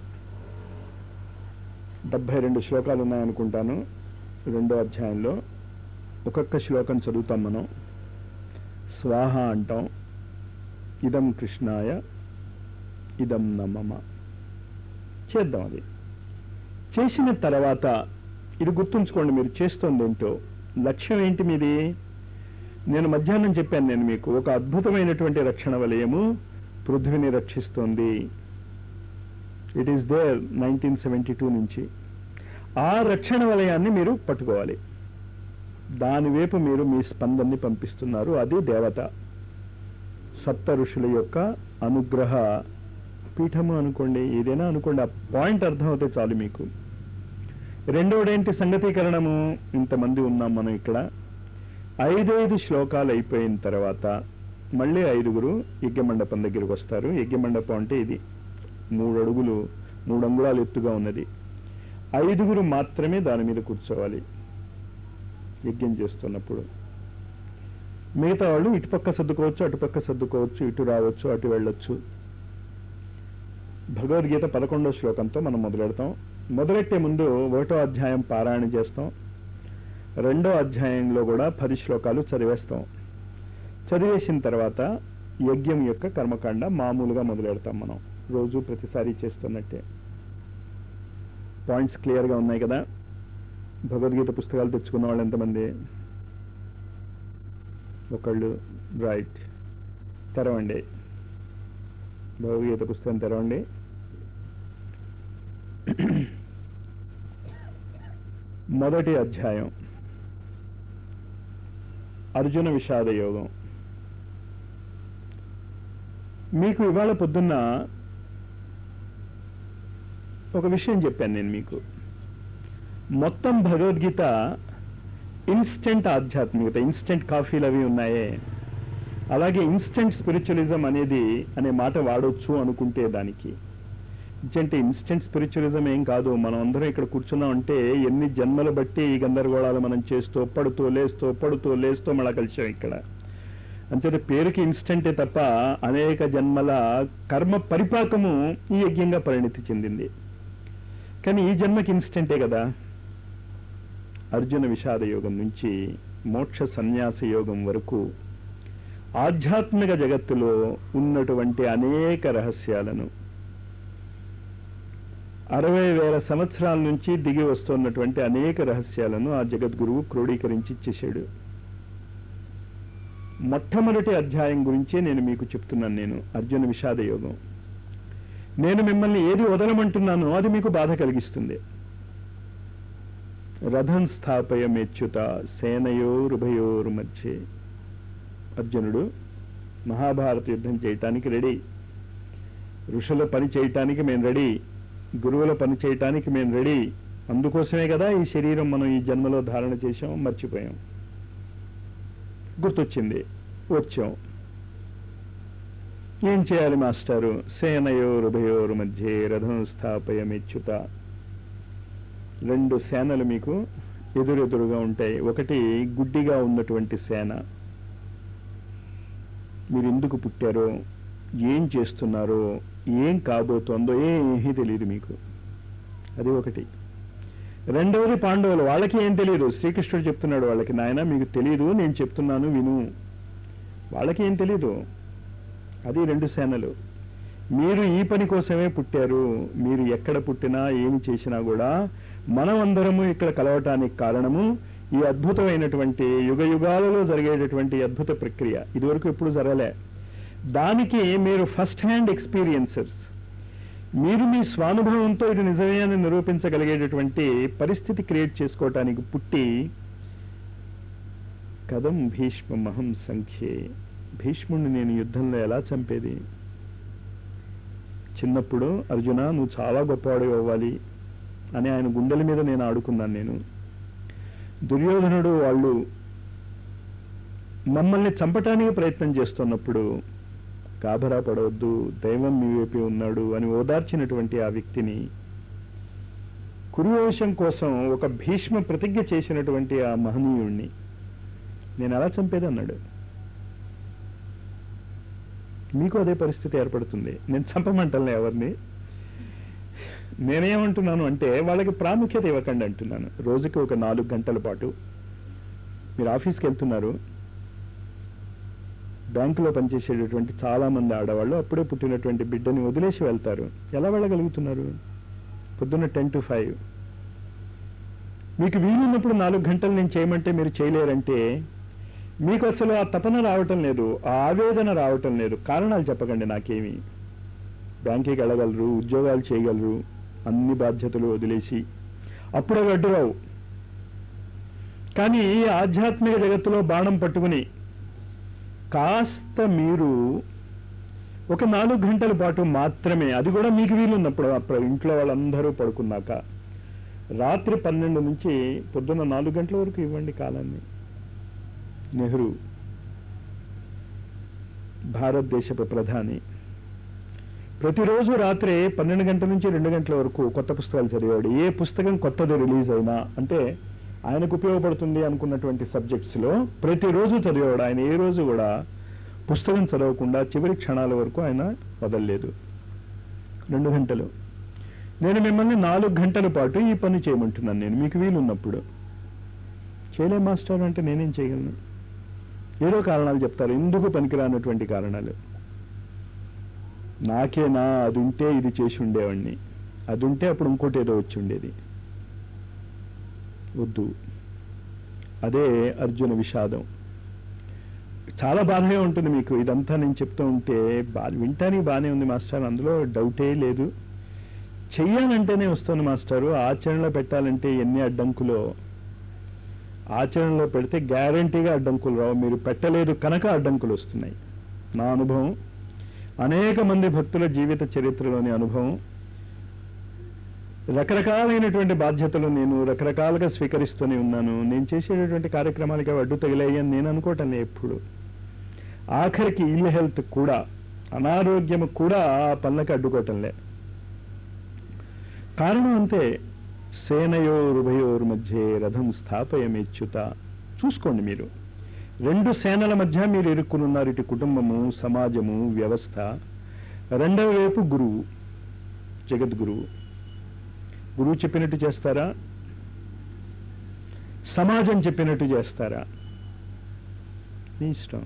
డెబ్బై రెండు శ్లోకాలు ఉన్నాయనుకుంటాను రెండో అధ్యాయంలో ఒక్కొక్క శ్లోకం చదువుతాం మనం స్వాహ అంటాం ఇదం కృష్ణాయ ఇదం నమమ చేద్దాం అది చేసిన తర్వాత ఇది గుర్తుంచుకోండి మీరు చేస్తోంది ఏంటో లక్ష్యం ఏంటి మీది నేను మధ్యాహ్నం చెప్పాను నేను మీకు ఒక అద్భుతమైనటువంటి రక్షణ వలయము పృథ్వీని రక్షిస్తోంది it is there nineteen seventy two నుంచి ఆ రక్షణ వలయాన్ని మీరు పట్టుకోవాలి దాని వైపు మీరు మీ స్పందన్ని పంపిస్తున్నారు అది దేవత సప్త ఋషుల యొక్క అనుగ్రహ పీఠము అనుకోండి ఏదైనా అనుకోండి ఆ పాయింట్ అర్థమవుతే చాలు మీకు రెండోడేంటి సంగతీకరణము ఇంతమంది ఉన్నాం మనం ఇక్కడ ఐదైదు శ్లోకాలు అయిపోయిన తర్వాత మళ్ళీ ఐదుగురు యజ్ఞమండపం దగ్గరికి వస్తారు యజ్ఞమండపం అంటే ఇది మూడు అడుగులు మూడు అంగుళాలు ఎత్తుగా ఉన్నది ఐదుగురు మాత్రమే దాని మీద కూర్చోవాలి యజ్ఞం చేస్తున్నప్పుడు మిగతా వాళ్ళు ఇటుపక్క సర్దుకోవచ్చు అటుపక్క సర్దుకోవచ్చు ఇటు రావచ్చు అటు వెళ్ళొచ్చు భగవద్గీత పదకొండో శ్లోకంతో మనం మొదలెడతాం మొదలెట్టే ముందు ఒకటో అధ్యాయం పారాయణ చేస్తాం రెండో అధ్యాయంలో కూడా పది శ్లోకాలు చదివేస్తాం చదివేసిన తర్వాత యజ్ఞం యొక్క కర్మకాండ మామూలుగా మొదలెడతాం మనం రోజు ప్రతిసారి చేస్తున్నట్టే పాయింట్స్ క్లియర్గా ఉన్నాయి కదా భగవద్గీత పుస్తకాలు తెచ్చుకున్న వాళ్ళు ఎంతమంది ఒకళ్ళు రైట్ తెరవండి భగవద్గీత పుస్తకం తెరవండి మొదటి అధ్యాయం అర్జున విషాద యోగం మీకు ఇవాళ పొద్దున్న ఒక విషయం చెప్పాను నేను మీకు మొత్తం భగవద్గీత ఇన్స్టెంట్ ఆధ్యాత్మికత ఇన్స్టెంట్ కాఫీలు అవి ఉన్నాయే అలాగే ఇన్స్టెంట్ స్పిరిచువలిజం అనేది అనే మాట వాడొచ్చు అనుకుంటే దానికి అంటే ఇన్స్టెంట్ స్పిరిచువలిజం ఏం కాదు మనం అందరం ఇక్కడ కూర్చున్నాం అంటే ఎన్ని జన్మలు బట్టి ఈ గందరగోళాలు మనం చేస్తూ పడుతూ లేస్తూ పడుతూ లేస్తూ మళ్ళా కలిసాం ఇక్కడ అంచేత పేరుకి ఇన్స్టెంటే తప్ప అనేక జన్మల కర్మ పరిపాకము ఈ యజ్ఞంగా పరిణితి చెందింది కానీ ఈ జన్మకి ఇన్స్టెంటే కదా అర్జున విషాద యోగం నుంచి మోక్ష సన్యాస యోగం వరకు ఆధ్యాత్మిక జగత్తులో ఉన్నటువంటి అనేక రహస్యాలను అరవై వేల సంవత్సరాల నుంచి దిగి వస్తున్నటువంటి అనేక రహస్యాలను ఆ జగద్గురువు క్రోడీకరించి ఇచ్చేశాడు మొట్టమొదటి అధ్యాయం గురించే నేను మీకు చెప్తున్నాను నేను అర్జున విషాద యోగం నేను మిమ్మల్ని ఏది వదలమంటున్నానో అది మీకు బాధ కలిగిస్తుంది రథం స్థాపయ మెచ్యుత సేనయోరుభయోరు మధ్యే అర్జునుడు మహాభారత యుద్ధం చేయటానికి రెడీ ఋషుల పని చేయటానికి మేము రెడీ గురువుల పని చేయటానికి మేము రెడీ అందుకోసమే కదా ఈ శరీరం మనం ఈ జన్మలో ధారణ చేశాం మర్చిపోయాం గుర్తొచ్చింది వచ్చాం ఏం చేయాలి మాస్టారు సేనయోరు ఉభయోరు మధ్య రథం స్థాపయమిచ్యుత రెండు సేనలు మీకు ఎదురెదురుగా ఉంటాయి ఒకటి గుడ్డిగా ఉన్నటువంటి సేన మీరు ఎందుకు పుట్టారో ఏం చేస్తున్నారో ఏం కాబోతోందో ఏమీ తెలియదు మీకు అది ఒకటి రెండవది పాండవులు వాళ్ళకి ఏం తెలియదు శ్రీకృష్ణుడు చెప్తున్నాడు వాళ్ళకి నాయన మీకు తెలియదు నేను చెప్తున్నాను విను వాళ్ళకి ఏం తెలియదు అది రెండు సేనలు మీరు ఈ పని కోసమే పుట్టారు మీరు ఎక్కడ పుట్టినా ఏమి చేసినా కూడా మనం అందరము ఇక్కడ కలవటానికి కారణము ఈ అద్భుతమైనటువంటి యుగ యుగాలలో జరిగేటటువంటి అద్భుత ప్రక్రియ ఇదివరకు ఎప్పుడు జరగలే దానికి మీరు ఫస్ట్ హ్యాండ్ ఎక్స్పీరియన్సర్స్ మీరు మీ స్వానుభవంతో ఇది నిజమే అని నిరూపించగలిగేటటువంటి పరిస్థితి క్రియేట్ చేసుకోవటానికి పుట్టి కథం భీష్మహం సంఖ్యే భీష్ముడిని నేను యుద్ధంలో ఎలా చంపేది చిన్నప్పుడు అర్జున నువ్వు చాలా గొప్పవాడు అవ్వాలి అని ఆయన గుండెల మీద నేను ఆడుకున్నాను నేను దుర్యోధనుడు వాళ్ళు మమ్మల్ని చంపటానికి ప్రయత్నం చేస్తున్నప్పుడు గాభరా పడవద్దు దైవం మీ వైపే ఉన్నాడు అని ఓదార్చినటువంటి ఆ వ్యక్తిని కురువంశం కోసం ఒక భీష్మ ప్రతిజ్ఞ చేసినటువంటి ఆ మహనీయుణ్ణి నేను ఎలా చంపేది అన్నాడు మీకు అదే పరిస్థితి ఏర్పడుతుంది నేను చంపమంటలే ఎవరిని నేనేమంటున్నాను అంటే వాళ్ళకి ప్రాముఖ్యత ఇవ్వకండి అంటున్నాను రోజుకి ఒక నాలుగు గంటల పాటు మీరు ఆఫీస్కి వెళ్తున్నారు బ్యాంకులో పనిచేసేటటువంటి చాలా మంది ఆడవాళ్ళు అప్పుడే పుట్టినటువంటి బిడ్డని వదిలేసి వెళ్తారు ఎలా వెళ్ళగలుగుతున్నారు పొద్దున్న టెన్ టు ఫైవ్ మీకు వీలున్నప్పుడు నాలుగు గంటలు నేను చేయమంటే మీరు చేయలేరంటే మీకు అసలు ఆ తపన రావటం లేదు ఆ ఆవేదన రావటం లేదు కారణాలు చెప్పకండి నాకేమి బ్యాంకుకి వెళ్ళగలరు ఉద్యోగాలు చేయగలరు అన్ని బాధ్యతలు వదిలేసి అప్పుడు అవి అడ్డురావు కానీ ఆధ్యాత్మిక జగత్తులో బాణం పట్టుకుని కాస్త మీరు ఒక నాలుగు గంటల పాటు మాత్రమే అది కూడా మీకు వీలున్నప్పుడు అప్పుడు ఇంట్లో వాళ్ళందరూ పడుకున్నాక రాత్రి పన్నెండు నుంచి పొద్దున్న నాలుగు గంటల వరకు ఇవ్వండి కాలాన్ని నెహ్రూ భారతదేశపు ప్రధాని ప్రతిరోజు రాత్రి పన్నెండు గంటల నుంచి రెండు గంటల వరకు కొత్త పుస్తకాలు చదివాడు ఏ పుస్తకం కొత్తది రిలీజ్ అయినా అంటే ఆయనకు ఉపయోగపడుతుంది అనుకున్నటువంటి సబ్జెక్ట్స్ లో ప్రతిరోజు చదివాడు ఆయన ఏ రోజు కూడా పుస్తకం చదవకుండా చివరి క్షణాల వరకు ఆయన వదలలేదు రెండు గంటలు నేను మిమ్మల్ని నాలుగు గంటల పాటు ఈ పని చేయమంటున్నాను నేను మీకు వీలున్నప్పుడు చేయలే మాస్టర్ అంటే నేనేం చేయగలను ఏదో కారణాలు చెప్తారు ఎందుకు పనికిరానటువంటి కారణాలు నాకేనా అది ఉంటే ఇది చేసి ఉండేవాడిని అది ఉంటే అప్పుడు ఇంకోటి ఏదో వచ్చి ఉండేది వద్దు అదే అర్జున విషాదం చాలా బాధగా ఉంటుంది మీకు ఇదంతా నేను చెప్తూ ఉంటే బా వింటానికి బాగానే ఉంది మాస్టర్ అందులో డౌటే లేదు చెయ్యాలంటేనే వస్తుంది మాస్టారు ఆచరణలో పెట్టాలంటే ఎన్ని అడ్డంకులో ఆచరణలో పెడితే గ్యారంటీగా అడ్డంకులు రావు మీరు పెట్టలేదు కనుక అడ్డంకులు వస్తున్నాయి నా అనుభవం అనేక మంది భక్తుల జీవిత చరిత్రలోని అనుభవం రకరకాలైనటువంటి బాధ్యతలు నేను రకరకాలుగా స్వీకరిస్తూనే ఉన్నాను నేను చేసేటటువంటి కార్యక్రమాలకి అవి అడ్డు తగిలాయని నేను అనుకోవటం లేదు ఎప్పుడు ఆఖరికి ఇల్ హెల్త్ కూడా అనారోగ్యం కూడా ఆ పనులకి అడ్డుకోవటంలే కారణం అంతే సేనయోరుభయోర్ మధ్య రథం స్థాపయమేచ్యుత చూసుకోండి మీరు రెండు సేనల మధ్య మీరు ఇరుక్కునున్నారు ఇటు కుటుంబము సమాజము వ్యవస్థ రెండవ వైపు గురువు జగద్గురువు గురువు చెప్పినట్టు చేస్తారా సమాజం చెప్పినట్టు చేస్తారా మీ ఇష్టం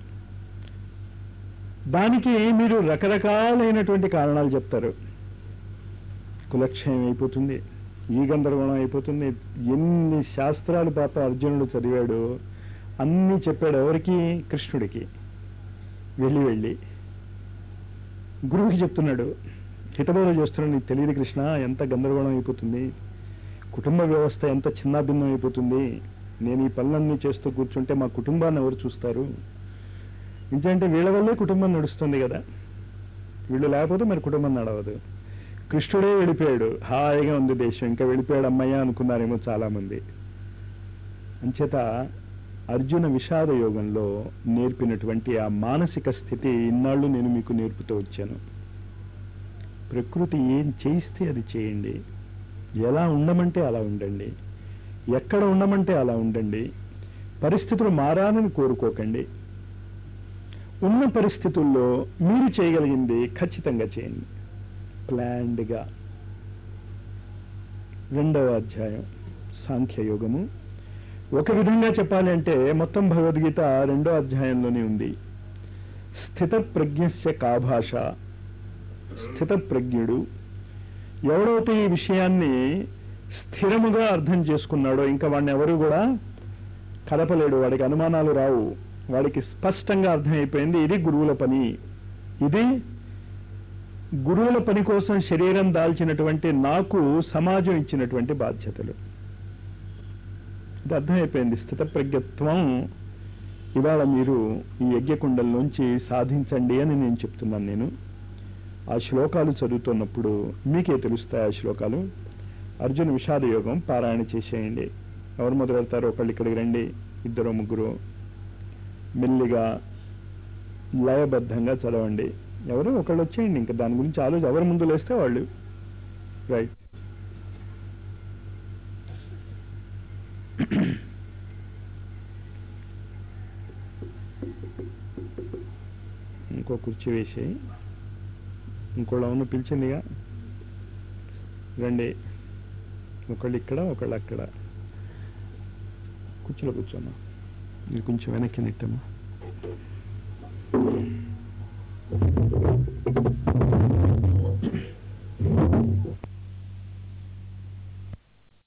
దానికి మీరు రకరకాలైనటువంటి కారణాలు చెప్తారు కులక్షయం అయిపోతుంది ఈ గందరగోళం అయిపోతుంది ఎన్ని శాస్త్రాలు పాప అర్జునుడు చదివాడు అన్నీ చెప్పాడు ఎవరికి కృష్ణుడికి వెళ్ళి వెళ్ళి గురువుకి చెప్తున్నాడు హితబోధ చేస్తున్నాడు నీకు తెలియదు కృష్ణ ఎంత గందరగోళం అయిపోతుంది కుటుంబ వ్యవస్థ ఎంత చిన్నాభిన్నం అయిపోతుంది నేను ఈ పనులన్నీ చేస్తూ కూర్చుంటే మా కుటుంబాన్ని ఎవరు చూస్తారు ఎందుకంటే వీళ్ళ వల్లే కుటుంబం నడుస్తుంది కదా వీళ్ళు లేకపోతే మరి కుటుంబం నడవదు కృష్ణుడే వెళ్ళిపోయాడు హాయిగా ఉంది దేశం ఇంకా వెళ్ళిపోయాడు అమ్మయ్య అనుకున్నారేమో చాలా మంది అంచేత అర్జున విషాద యోగంలో నేర్పినటువంటి ఆ మానసిక స్థితి ఇన్నాళ్ళు నేను మీకు నేర్పుతూ వచ్చాను ప్రకృతి ఏం చేయిస్తే అది చేయండి ఎలా ఉండమంటే అలా ఉండండి ఎక్కడ ఉండమంటే అలా ఉండండి పరిస్థితులు మారాలని కోరుకోకండి ఉన్న పరిస్థితుల్లో మీరు చేయగలిగింది ఖచ్చితంగా చేయండి ప్లాన్డ్గా రెండవ అధ్యాయం సాంఖ్యయోగము ఒక విధంగా చెప్పాలి అంటే మొత్తం భగవద్గీత రెండో అధ్యాయంలోనే ఉంది స్థిత ప్రజ్ఞస్య కా భాష స్థిత ప్రజ్ఞుడు ఎవడైతే ఈ విషయాన్ని స్థిరముగా అర్థం చేసుకున్నాడో ఇంకా వాడిని ఎవరు కూడా కదపలేడు వాడికి అనుమానాలు రావు వాడికి స్పష్టంగా అర్థమైపోయింది ఇది గురువుల పని ఇది గురువుల పని కోసం శరీరం దాల్చినటువంటి నాకు సమాజం ఇచ్చినటువంటి బాధ్యతలు ఇది అర్థమైపోయింది స్థితప్రజ్ఞత్వం ఇవాళ మీరు ఈ యజ్ఞకుండల్లోంచి సాధించండి అని నేను చెప్తున్నాను నేను ఆ శ్లోకాలు చదువుతున్నప్పుడు మీకే తెలుస్తాయి ఆ శ్లోకాలు అర్జున విషాద యోగం పారాయణ చేసేయండి ఎవరు మొదలు పెడతారో ఒకళ్ళు ఇక్కడికి రండి ఇద్దరు ముగ్గురు మెల్లిగా లయబద్ధంగా చదవండి ఎవరు ఒకళ్ళు వచ్చేయండి ఇంకా దాని గురించి ఆలోచన ఎవరు ముందు లేస్తే వాళ్ళు రైట్ ఇంకో కుర్చీ వేసి ఇంకోళ్ళు అవును పిలిచిందిగా రండి ఒకళ్ళు ఇక్కడ ఒకళ్ళు అక్కడ కుర్చీలో కూర్చోమ్మా మీరు కొంచెం వెనక్కి నెట్టమ్మా